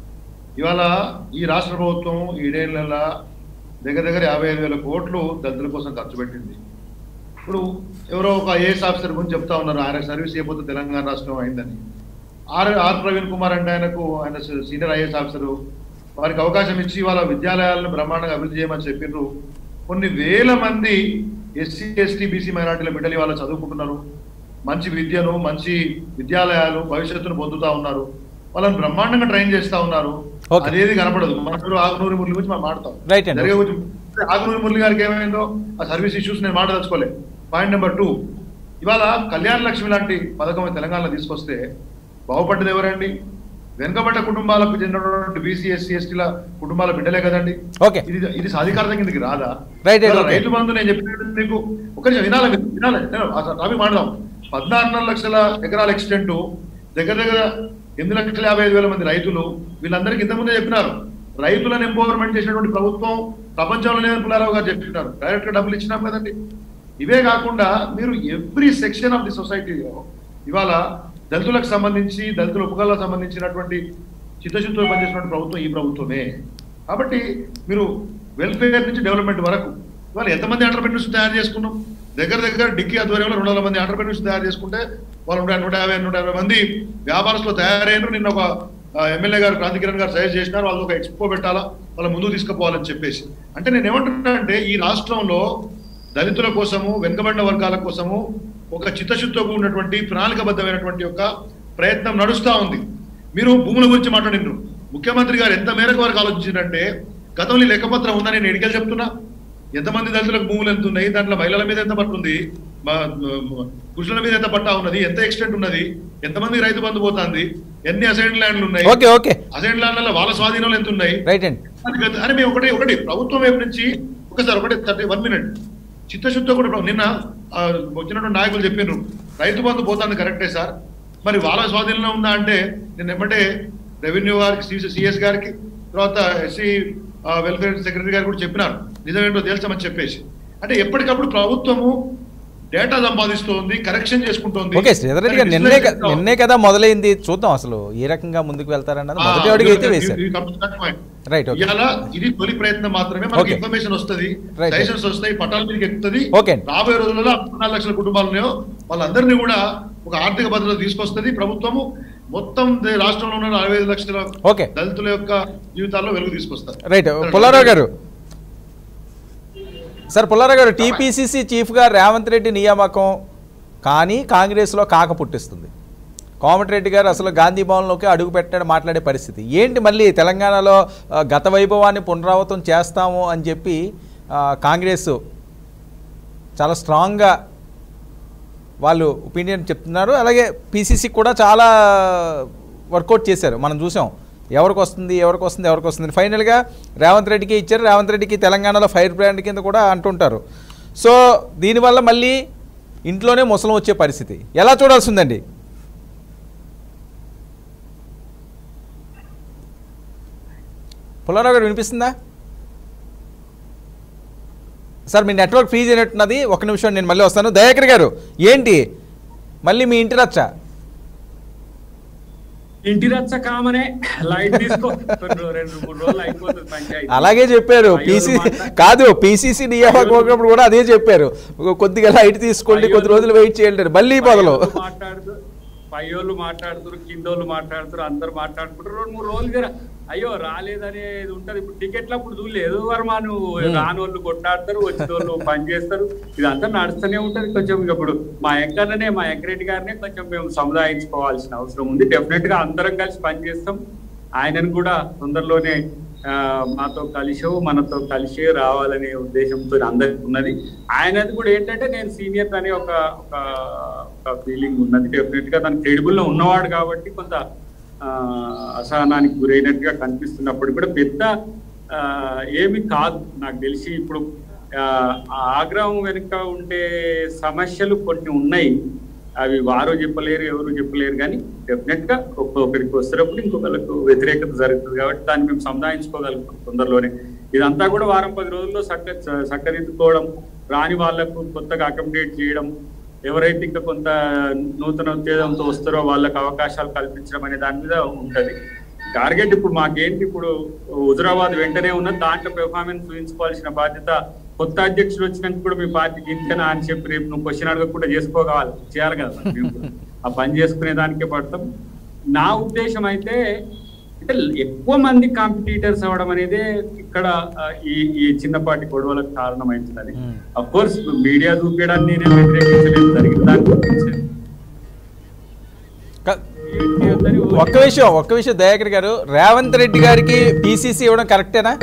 ఇవాళ ఈ రాష్ట్ర ప్రభుత్వం ఏడేళ్ల దగ్గర దగ్గర యాభై ఐదు వేల కోట్లు దళితుల కోసం ఖర్చు పెట్టింది ఇప్పుడు ఎవరో ఒక ఐఏఎస్ ఆఫీసర్ గురించి చెప్తా ఉన్నారు ఆయన సర్వీస్ చేయబోతే తెలంగాణ రాష్ట్రం అయిందని ఆర్ ఆర్ ప్రవీణ్ కుమార్ అంటే ఆయనకు ఆయన సీనియర్ ఐఏఎస్ ఆఫీసరు వారికి అవకాశం ఇచ్చి వాళ్ళ విద్యాలయాలను బ్రహ్మాండంగా అభివృద్ధి చేయమని చెప్పిండ్రు కొన్ని వేల మంది ఎస్సీ ఎస్టీ బీసీ మైనార్టీల బిడ్డలు వాళ్ళ చదువుకుంటున్నారు మంచి విద్యను మంచి విద్యాలయాలు భవిష్యత్తును పొందుతా ఉన్నారు వాళ్ళని బ్రహ్మాండంగా ట్రైన్ చేస్తా ఉన్నారు Okay. అదేది కనపడదు మనకు ఆగునూరి మురళి గురించి మనం మాడతాం Right అండి. జరిగే గురించి ఆగునూరి మురళి గారికి ఏమైందో ఆ సర్వీస్ ఇష్యూస్ నేను మాట్లాడదలుచుకోలే పాయింట్ నెంబర్ టూ ఇవాళ కళ్యాణ లక్ష్మి లాంటి పథకం తెలంగాణలో తీసుకొస్తే బాగుపడ్డది ఎవరండి వెనుకబడ్డ కుటుంబాలకు చెందినటువంటి బీసీ ఎస్సీ ఎస్టీల కుటుంబాల బిడ్డలే కదండి Okay. ఇది ఇది సాధికారత కిందకి రాదా Right, right, ఇవాళ okay. రైతు బంధు నేను చెప్పినట్టు మీకు ఒక నిమిషం వినాలి మీరు, వినాలి నేను ఆ టాపిక్ మాట్లాడదాం పద్నాలుగున్నర లక్షల ఎకరాల ఎక్స్టెంట్ దగ్గర దగ్గర ఎనిమిది లక్షల యాభై ఐదు వేల మంది రైతులు వీళ్ళందరికీ ఇంతకుముందే చెప్పినారు రైతులను ఎంపవర్మెంట్ చేసినటువంటి ప్రభుత్వం ప్రపంచంలోనే పుల్లారావు గారు చెప్పినారు డైరెక్ట్ గా డబ్బులు ఇచ్చినాం కదండి ఇవే కాకుండా మీరు ఎవ్రీ సెక్షన్ ఆఫ్ ది సొసైటీలో ఇవాళ దళితులకు సంబంధించి దళితుల ఉపకాలకు సంబంధించినటువంటి చిత్తశుద్ధితో పనిచేసినటువంటి ప్రభుత్వం ఈ ప్రభుత్వమే కాబట్టి మీరు వెల్ఫేర్ నుంచి డెవలప్మెంట్ వరకు ఇవాళ ఎంతమంది ఎంటర్ప్రెన్యూర్స్ తయారు చేసుకున్నాం దగ్గర దగ్గర డిక్కీ ఆధ్వర్యంలో రెండు వందల మంది ఎంటర్ప్రెన్యూర్స్ తయారు చేసుకుంటే వాళ్ళు నూట నూట యాభై నూట యాభై మంది వ్యాపారస్తులు తయారయ్యారు నిన్న ఒక ఎమ్మెల్యే గారు క్రాంతి కిరణ్ గారు సజెస్ట్ చేసినారు వాళ్ళు ఒక ఎక్స్పో పెట్టాలా వాళ్ళ ముందుకు తీసుకుపోవాలని చెప్పేసి అంటే నేను ఏమంటున్నా అంటే ఈ రాష్ట్రంలో దళితుల కోసము వెనుకబడిన వర్గాల కోసము ఒక చిత్తశుద్ధితో ఉన్నటువంటి ప్రణాళికబద్ధమైనటువంటి ఒక ప్రయత్నం నడుస్తా ఉంది మీరు భూముల గురించి మాట్లాడినారు ముఖ్యమంత్రి గారు ఎంత మేరకు వరకు ఆలోచించారంటే గతంలో ఈ లెక్కపత్రం ఉందని నేను ఎడికలు చెప్తున్నా ఎంతమంది దళితులకు భూములు ఎంత ఉన్నాయి దాంట్లో మహిళల మీద ఎంత పట్టు ఉంది మా- మా- పురుషుల మీద ఎంత పట్టా ఉన్నది ఎంత ఎక్స్టెంట్ ఉన్నది ఎంతమంది రైతు బంధు పోతుంది ఎన్ని అసైన్ ల్యాండ్లు ఉన్నాయి ఓకే ఓకే అసైన్ ల్యాండ్లలో వాళ్ళ స్వాధీనంలో ఎంత ఉన్నాయి రైట్ అండి అది కాదు. అని మేము ఒకటి ఒకటి ప్రభుత్వం వైపు నుంచి ఒకసారి ఒకటి థర్టీ వన్ మినిట్ చిత్తశుద్ధి కూడా ప్ర- నిన్న ఆ, వచ్చినటువంటి నాయకులు చెప్పారు రైతు బంధు పోతుంది కరెక్టే సార్ మరి వాళ్ళ స్వాధీనంలో ఉందా అంటే నేను ఎమ్మటే రెవెన్యూ గారికి సిఎస్ గారికి తర్వాత ఎస్సీ వెల్ఫేర్ సెక్రటరీ గారు కూడా చెప్పినారు నిజమేంటో తేల్చమని చెప్పేసి అంటే ఎప్పటికప్పుడు ప్రభుత్వము డేటా సంపాదిస్తోంది కరెక్షన్ చేసుకుంటోంది ఓకే శ్రీధర్ రెడ్డి గారు నిన్నే క- నిన్నే కదా మొదలైంది చూద్దాం అసలు ఏ రకంగా ముందుకు వెళ్తారన్నది మొదటి అడుగు అయితే వేశారు Right, okay. ఇవాళ ఇది తొలి ప్రయత్నం మాత్రమే మనకి Okay. ఇన్ఫర్మేషన్ వస్తది Right. లైసెన్స్ వస్తాయి పట్టాల మీదకి ఎక్కుతుంది Okay. రాబోయే రోజులలో నాలుగు లక్షల కుటుంబాలు ఉన్నాయో వాళ్ళందరినీ కూడా ఒక ఆర్థిక భద్రత తీసుకొస్తుంది ప్రభుత్వము మొత్తం దే- రాష్ట్రంలో ఉన్న అరవై ఐదు లక్షల Okay. దళితుల యొక్క జీవితాల్లో వెలుగు తీసుకొస్తారు రైట్ పుల్లారావు గారు సార్ పుల్లారావు గారు టీపీసీసీ చీఫ్గా రేవంత్ రెడ్డి నియామకం కానీ కాంగ్రెస్లో కాక పుట్టిస్తుంది కోమటిరెడ్డి గారు అసలు గాంధీ భవన్లోకి అడుగు పెట్టాడు మాట్లాడే పరిస్థితి ఏంటి మళ్ళీ తెలంగాణలో ఆ, గత వైభవాన్ని పునరావృతం చేస్తాము అని చెప్పి ఆ, కాంగ్రెస్ చాలా స్ట్రాంగ్గా వాళ్ళు ఒపీనియన్ చెప్తున్నారు అలాగే పీసీసీ కూడా చాలా వర్కౌట్ చేశారు మనం చూసాం ఎవరికి వస్తుంది ఎవరికి వస్తుంది ఎవరికి వస్తుంది ఫైనల్గా రేవంత్ రెడ్డికి ఇచ్చారు రేవంత్ రెడ్డికి తెలంగాణలో ఫైర్ బ్రాండ్ కింద కూడా అంటుంటారు సో దీనివల్ల మళ్ళీ ఇంట్లోనే ముసలం వచ్చే పరిస్థితి ఎలా చూడాల్సి ఉందండి పుల్లారావు గారు వినిపిస్తుందా సార్ మీ నెట్వర్క్ ఫ్రీజ్ అయినట్టున్నది ఒక నిమిషం నేను మళ్ళీ వస్తాను దయాకర్ గారు ఏంటి మళ్ళీ మీ ఇంటి రచ్చ ఇంటి రచ్చ కామనే లైట్ తీసుకో కొన్ని రో- రెండు మూడు రోజులు అయిపోతుంది పంచాయతీ అలాగే చెప్పారు అయ్యోలు పీసీ మాట్లా- కాదు పీసీసీ నియామకం కూడా అదే చెప్పారు కొద్దిగా లైట్ తీసుకోండి కొద్ది రోజులు వెయిట్ చేయండి మళ్ళీ మొదలు పైయోళ్ళు మాట్లాడుతూ పైయోళ్ళు మాట్లాడుతారు కిందోళ్ళు మాట్లాడుతారు అందరు మాట్లాడుకుంటారు రెండు మూడు రోజులు జర అయ్యో రాలేదనేది ఉంటది ఇప్పుడు టికెట్లు అప్పుడు చూడలేదు వర్మ నువ్వు రానోళ్ళు కొట్టాడతారు వచ్చినోళ్ళు పని చేస్తారు ఇదంతా నడుస్తూనే ఉంటది కొంచెం ఇక ఇప్పుడు మా ఎంకర్నే మా ఎంకరెడ్డి గారినే కొంచెం మేము సముదాయించుకోవాల్సిన అవసరం ఉంది డెఫినెట్ గా అందరం కలిసి పని చేస్తాం ఆయనను కూడా తొందరలోనే ఆ, మాతో కలిసో మనతో కలిసి రావాలనే ఉద్దేశంతో అందరికి ఉన్నది ఆయనది కూడా ఏంటంటే నేను సీనియర్ అనే ఒక ఒక ఒక ఫీలింగ్ ఉన్నది డెఫినెట్ గా తను క్రెడిబుల్ లో ఉన్నవాడు కాబట్టి కొంత ఆ, అసహనానికి గురైనట్టుగా కనిపిస్తున్నప్పుడు కూడా పెద్ద ఆ, ఏమి కాదు నాకు తెలిసి ఇప్పుడు ఆ, ఆ ఆగ్రహం వెనుక ఉండే సమస్యలు కొన్ని ఉన్నాయి అవి వారు చెప్పలేరు ఎవరు చెప్పలేరు కానీ డెఫినెట్ గా ఒక్కొక్కరికి వస్తున్నప్పుడు ఇంకొకరికి వ్యతిరేకత జరుగుతుంది కాబట్టి దాన్ని మేము సముదాయించుకోగలుగుతాం తొందరలోనే ఇదంతా కూడా వారం పది రోజుల్లో చక్క చక్కదిద్దుకోవడం రాని వాళ్లకు కొత్తగా అకామిడేట్ చేయడం ఎవరైతే ఇంకా కొంత నూతన ఉత్తేజంతో వస్తారో వాళ్ళకి అవకాశాలు కల్పించడం అనే దాని మీద ఉంటది టార్గెట్ ఇప్పుడు మాకేంటి ఇప్పుడు హుజరాబాద్ వెంటనే ఉన్నది దాంట్లో పెర్ఫార్మెన్స్ చూపించుకోవాల్సిన బాధ్యత కొత్త అధ్యక్షుడు వచ్చినాక కూడా మీ పార్టీకి ఇంతనా అని చెప్పి రేపు నువ్వు క్వశ్చన్ అడగకుండా చేసుకోవాలి చేయాలి కదా మరి మేము కూడా. ఆ పని చేసుకునే దానికే పడతాం నా ఉద్దేశం అయితే అంటే ఎక్కువ మంది కాంపిటీటర్స్ అవ్వడం అనేది ఇక్కడ ఆ, ఈ ఈ చిన్నపాటి గొడవలకు కారణమైంది Hmm. అఫ్ కోర్స్ మీడియా చూపించడాన్ని నేనే వ్యతిరేకించలేదు జరిగిన దాన్ని గురించి క- ఒక్క విషయం ఒక్క విషయం దయాకర్ గారు రేవంత్ రెడ్డి గారికి పీసీసీ ఇవ్వడం కరెక్టేనా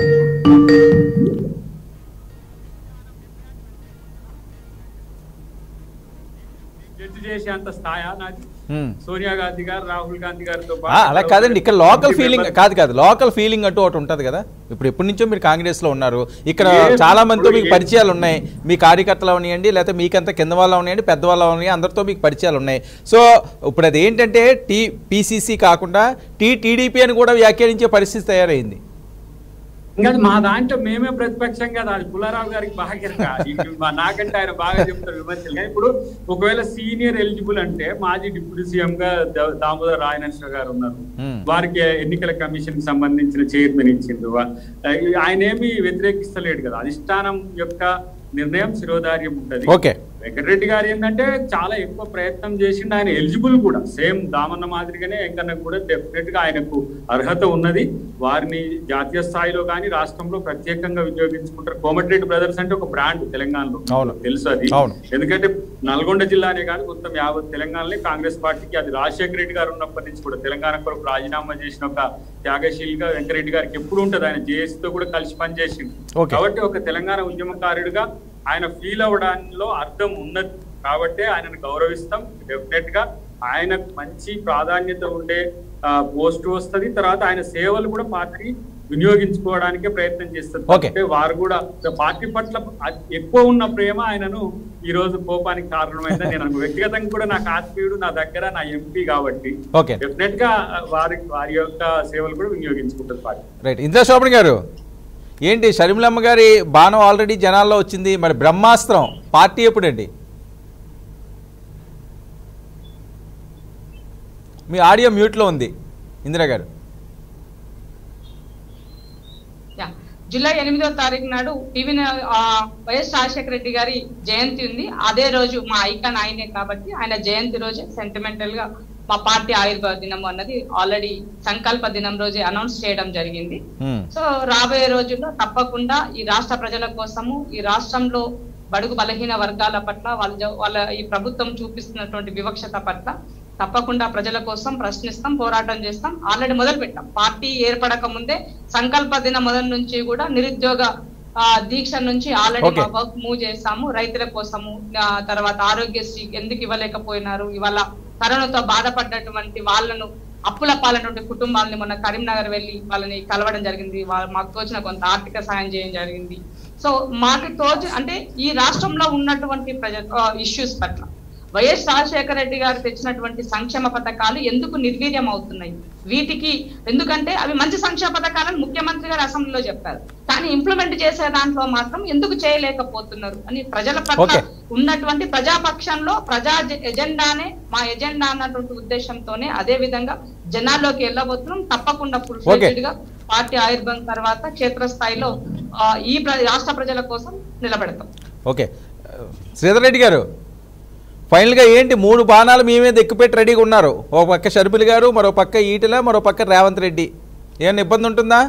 జడ్జి చేసే అంత స్థాయా నాది హ్మ్. సోనియా గాంధీ గారు రాహుల్ గాంధీ గారితో ఆ, అలా కాదండి ఇక్కడ లోకల్ ఫీలింగ్ కాదు కాదు లోకల్ ఫీలింగ్ అంటూ ఒకటి ఉంటుంది కదా ఇప్పుడు ఎప్పటి నుంచో మీరు కాంగ్రెస్ లో ఉన్నారు ఇక్కడ ఏ- చాలా మందితో మీకు ఇప్పుడు ఏ- పరిచయాలు ఉన్నాయి మీ కార్యకర్తలు ఉన్నాయండి లేకపోతే మీకంతా కింద వాళ్ళు ఉన్నాయండి పెద్ద వాళ్ళు ఉన్నాయి అందరితో మీకు పరిచయాలు ఉన్నాయి సో ఇప్పుడు అది ఏంటంటే టీ పీసీసీ కాకుండా టీ టీడీపీ అని కూడా వ్యాఖ్యానించే పరిస్థితి తయారైంది ఇంకా మా దాంట్లో మేమే ప్రతిపక్షం కదా అది పుల్లారావు గారికి బాగా ఎరక. ఇప్పుడు మా నాకంటే ఆయన బాగా చెప్తారు విమర్శలు కానీ ఇప్పుడు ఒకవేళ సీనియర్ ఎలిజిబుల్ అంటే మాజీ డిప్యూటీ సీఎం గా దా- దామోదర్ రాయనర్ష గారు ఉన్నారు Hmm. వారికి ఎన్నికల కమిషన్ కి సంబంధించిన చైర్మన్ ఇచ్చిండు వా- ఆయన ఏమి వ్యతిరేకిస్తలేడు కదా అధిష్టానం యొక్క నిర్ణయం శిరోధార్యం ఉంటది ఓకే వెంకటరెడ్డి గారు ఏంటంటే చాలా ఎక్కువ ప్రయత్నం చేసిండు ఆయన ఎలిజిబుల్ కూడా సేమ్ దామన్న మాదిరిగానే వెంకన్న కూడా డెఫినెట్ గా ఆయనకు అర్హత ఉన్నది వారిని జాతీయ స్థాయిలో కానీ రాష్ట్రంలో ప్రత్యేకంగా వినియోగించుకుంటారు కోమటిరెడ్డి బ్రదర్స్ అంటే ఒక బ్రాండ్ తెలంగాణలో అవును. తెలుసు అది అవును. ఎందుకంటే నల్గొండ జిల్లానే కాదు మొత్తం యావత్ తెలంగాణలో కాంగ్రెస్ పార్టీకి అది రాజశేఖర రెడ్డి గారు ఉన్నప్పటి నుంచి కూడా తెలంగాణ కొరకు రాజీనామా చేసిన ఒక త్యాగశీలిగా వెంకరెడ్డి గారికి ఎప్పుడు ఉంటది ఆయన జేఏసీ తో కూడా కలిసి పనిచేసింది Okay. కాబట్టి ఒక తెలంగాణ ఉద్యమకారుడిగా ఆయన ఫీల్ అవడంలో అర్థం ఉన్నది కాబట్టి ఆయనను గౌరవిస్తాం డెఫినెట్ గా ఆయనకు మంచి ప్రాధాన్యత ఉండే పోస్ట్ వస్తది తర్వాత ఆయన సేవలు కూడా పార్టీ వినియోగించుకోవడానికే ప్రయత్నం చేస్తుంది Okay. అంటే వారు కూడా పార్టీ పట్ల అ- ఎక్కువ ఉన్న ప్రేమ ఆయనను ఈ రోజు కోపానికి కారణమైందని నేను అనుకో వ్యక్తిగతంగా కూడా నాకు ఆత్మీయుడు నా దగ్గర నా ఎంపీ కాబట్టి ఓకే డెఫినెట్ గా వారి వారి యొక్క సేవలు కూడా వినియోగించుకుంటుంది పార్టీ రైట్ ఇంద్రా శోభన్ గారు ఏంటి షర్మిలమ్మ గారి బాణం ఆల్రెడీ జనాల్లో వచ్చింది మరి బ్రహ్మాస్త్రం పార్టీ ఎప్పుడండి మీ ఆడియో మ్యూట్లో ఉంది ఇందిరా గారు యా. జూలై ఎనిమిదో తారీఖు నాడు పివి న- ఆ, వైఎస్ రాజశేఖర రెడ్డి గారి జయంతి ఉంది అదే రోజు మా ఐకాన్ ఆయనే కాబట్టి ఆయన జయంతి రోజే సెంటిమెంటల్ గా మా పార్టీ ఆయుర్వేద దినం అన్నది ఆల్రెడీ సంకల్ప దినం రోజే అనౌన్స్ చేయడం జరిగింది హ్మ్. సో రాబోయే రోజుల్లో తప్పకుండా ఈ రాష్ట్ర ప్రజల కోసము ఈ రాష్ట్రంలో బడుగు బలహీన వర్గాల పట్ల వాళ్ళ జ- వాళ్ళ ఈ ప్రభుత్వం చూపిస్తున్నటువంటి వివక్షత పట్ల తప్పకుండా ప్రజల కోసం ప్రశ్నిస్తాం పోరాటం చేస్తాం ఆల్రెడీ మొదలు పెట్టాం పార్టీ ఏర్పడక ముందే సంకల్ప దిన మొదటి నుంచి కూడా నిరుద్యోగ ఆ, దీక్ష నుంచి ఆల్రెడీ Okay. మా వర్క్ మూవ్ చేస్తాము రైతుల కోసము ఆ, తర్వాత ఆరోగ్యశ్రీ ఎందుకు ఇవ్వలేకపోయినారు ఇవాళ కరోనాతో బాధపడ్డటువంటి వాళ్ళను అప్పుల పాలైనటువంటి కుటుంబాలని మొన్న కరీంనగర్ వెళ్ళి వాళ్ళని కలవడం జరిగింది వాళ్ళ- మాకు తోచిన కొంత ఆర్థిక సాయం చేయడం జరిగింది సో మాకు తోచి అంటే ఈ రాష్ట్రంలో ఉన్నటువంటి ప్రజ ఇష్యూస్ పట్ల వైఎస్ రాజశేఖర రెడ్డి గారు తెచ్చినటువంటి సంక్షేమ పథకాలు ఎందుకు నిర్వీర్యం అవుతున్నాయి వీటికి ఎందుకంటే అవి మంచి సంక్షేమ పథకాలను ముఖ్యమంత్రి గారు అసెంబ్లీలో చెప్పారు కానీ ఇంప్లిమెంట్ చేసే దాంట్లో మాత్రం ఎందుకు చేయలేకపోతున్నారు అని ప్రజల పట్ల Okay. ఉన్నటువంటి ప్రజాపక్షంలో ప్రజా జె- ఎజెండానే మా ఎజెండా అన్నటువంటి ఉద్దేశంతోనే అదే విధంగా జనాల్లోకి వెళ్ళబోతున్నాం తప్పకుండా ఫుల్ Okay. గా పార్టీ ఆవిర్భావం తర్వాత క్షేత్రస్థాయిలో ఆ, ఈ ప్ర- రాష్ట్ర ప్రజల కోసం నిలబెడతాం ఓకే శ్రీధర్ రెడ్డి గారు ఫైనల్గా ఏంటి మూడు బాణాలు మీ మీద ఎక్కుపెట్టి రెడీగా ఉన్నారు ఒక పక్క షర్మిలి గారు మరో పక్క ఈటెల మరో పక్క రేవంత్ రెడ్డి ఏమైనా ఇబ్బంది ఉంటుందా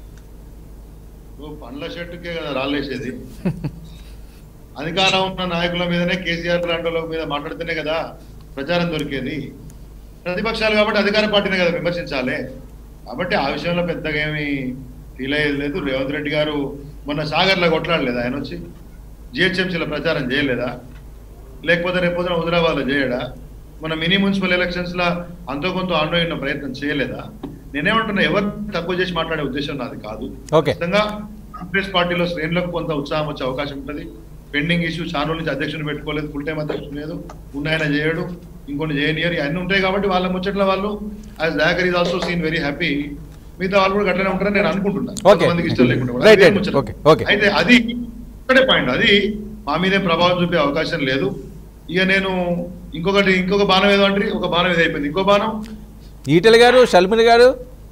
ఓ పండ్ల చెట్టుకే కదా రాళ్ళేసేది అధికారం ఉన్న నాయకుల మీదనే కేసీఆర్ లాంటి వాళ్ళ మీద మాట్లాడితేనే కదా ప్రచారం దొరికేది ప్రతిపక్షాలు కాబట్టి అధికార పార్టీనే కదా విమర్శించాలి కాబట్టి ఆ విషయంలో పెద్దగా ఏమి ఫీల్ అయ్యేది లేదు రేవంత్ రెడ్డి గారు మొన్న సాగర్లో కొట్లాడలేదా ఆయన వచ్చి జిహెచ్ఎంసీలో ప్రచారం చేయలేదా లేకపోతే రేపొద్దున హుజరాబాద్లో చేయడా మన మినీ మున్సిపల్ ఎలక్షన్స్ లా అంతో కొంత ఆండోయిన ప్రయత్నం చేయలేదా నేనేమంటున్నా ఎవరు తక్కువ చేసి మాట్లాడే ఉద్దేశం నాది కాదు ఓకే ఖచ్చితంగా కాంగ్రెస్ పార్టీలో శ్రేణులకు కొంత ఉత్సాహం వచ్చే అవకాశం ఉంటుంది పెండింగ్ ఇష్యూ చాలా రోజుల నుంచి అధ్యక్షుని పెట్టుకోలేదు ఫుల్ టైం అధ్యక్షుడు లేదు ఉన్నాయన చేయడు ఇంకొన్ని చేయనియర్ అన్ని ఉంటాయి కాబట్టి వాళ్ళ ముచ్చట్ల వాళ్ళు యాజ్ దాకర్ is also seen very happy మిగతా వాళ్ళు కూడా గట్లనే ఉంటారని నేను అనుకుంటున్నాను Okay. కొంతమందికి ఇష్టం లేకుండా కూడా. Right, అది వేరే right. ముచ్చట. Okay, okay. అయితే అది ఇక్కడే పాయింట్ అది మా మీదే ప్రభావం చూపే అవకాశం లేదు ఇక నేను ఇంకొకటి ఇంకొక బాణం ఏదో అంటే ఒక బాణం ఇది అయిపోయింది ఇంకో బాణం ఈటెల గారు షర్మిలి గారు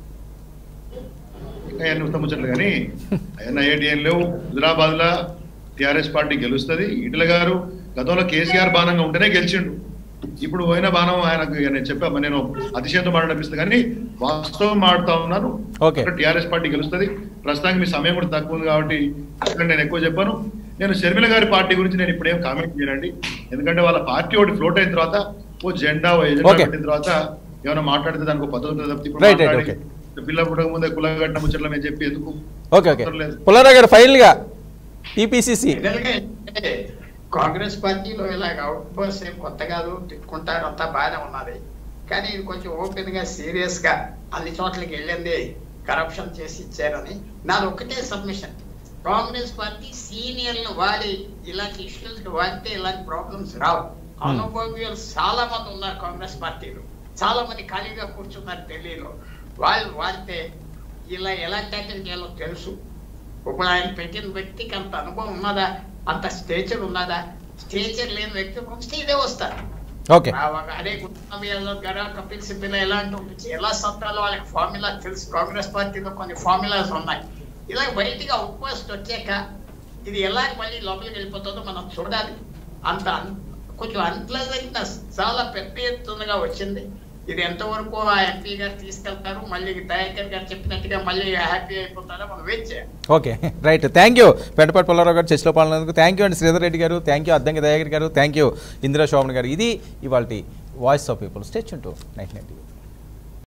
ఇంకా ఎన్ని ఉత్తమ ముచ్చట్లు కానీ అయినా ఏటి ఏం లేవు హుజరాబాద్ లా టిఆర్ఎస్ పార్టీ గెలుస్తుంది ఈటల గారు గతంలో కేసీఆర్ బాణంగా ఉంటేనే గెలిచిండు ఇప్పుడు పోయిన బాణం ఆయనకు ఇక నేను చెప్పా మరి నేను అతిశయంతో మాట్లాడిపిస్తుంది కానీ వాస్తవం మాడుతా ఉన్నాను Okay. టిఆర్ఎస్ పార్టీ గెలుస్తుంది ప్రస్తుతానికి మీ సమయం కూడా తక్కువ ఉంది కాబట్టి అక్కడ నేను ఎక్కువ చెప్పాను నేను షర్మిల గారి పార్టీ గురించి నేను ఇప్పుడేం కామెంట్ చేయనండి ఎందుకంటే వాళ్ళ పార్టీ ఒకటి ఫ్లోట్ అయిన తర్వాత ఓ జెండా ఓ ఎజెండా Okay. పెట్టిన తర్వాత ఏమైనా మాట్లాడితే దానికి ఒక పద్ధతి ఉంటుంది తప్పితే ఇప్పుడు Right, right, మాట్లాడి okay. పిల్ల పుట్టక ముందే కులగడ్డ ముచ్చట్ల మేము చెప్పి ఎందుకు ఓకే ఓకే అవసరం లేదు. పుల్లారావు గారు ఫైనల్గా టీపీసీసీ ఫైనల్గా ఏంటంటే కాంగ్రెస్ పార్టీలో ఇలాగ అవుట్ బస్ ఏం కొత్త కాదు తిట్టుకుంటారు అంతా బాగానే ఉన్నది కానీ ఇది కొంచెం ఓపెన్ గా సీరియస్ గా అన్ని చోట్లకి వెళ్ళింది కరప్షన్ చేసి ఇచ్చారని నాది ఒకటే సబ్మిషన్ కాంగ్రెస్ పార్టీ సీనియర్లు వాడి ఇలాంటి ఇష్యూస్ వాడితే ఇలాంటి ప్రాబ్లమ్స్ రావు అనుభవీయులు చాలా మంది ఉన్నారు కాంగ్రెస్ పార్టీలో చాలా మంది ఖాళీగా కూర్చున్నారు ఢిల్లీలో వాళ్ళు వాడితే ఇలా ఎలా ట్యాకిల్ చేయాలో తెలుసు ఇప్పుడు ఆయన పెట్టిన వ్యక్తికి అంత అనుభవం ఉన్నదా అంత స్టేచర్ ఉన్నదా స్టేచర్ లేని వ్యక్తి వస్తే ఇదే వస్తారు ఓకే ఆ ఒక అదే గులాబీ యాదవ్ గారు కపిల్ సిబ్బిల ఎలాంటి ఉండొచ్చు ఎలా సత్రాలు వాళ్ళకి ఫార్ములా తెలుసు కాంగ్రెస్ పార్టీలో కొన్ని ఫార్ములాస్ ఉన్నాయి ఇలా బయటికి అవుట్పోస్ట్ వచ్చాక ఇది ఎలా మళ్ళీ లోపలికి వెళ్ళిపోతుందో మనం చూడాలి అంత అన్- కొంచెం అన్ప్లెజెంట్నెస్ చాలా పెద్ద ఎత్తునగా వచ్చింది ఇది ఎంతవరకు ఆ ఎంపీ గారు తీసుకెళ్తారు మళ్ళీ దయాకర్ గారు చెప్పినట్టుగా మళ్ళీ హ్యాపీ అయిపోతారో మనం వెయిట్ చేయాలి okay right thank you Pentapati Pullarao గారు చర్చలో పాల్గొన్నందుకు థ్యాంక్ యూ అండి శ్రీధర్ రెడ్డి గారు థ్యాంక్ యూ అద్దంకి దయాకర్ గారు థ్యాంక్ యూ ఇందిరా శోభన్ గారు ఇది ఇవాళ వాయిస్ ఆఫ్ పీపుల్ స్టేచ్ ఉంటూ నైట్ నైట్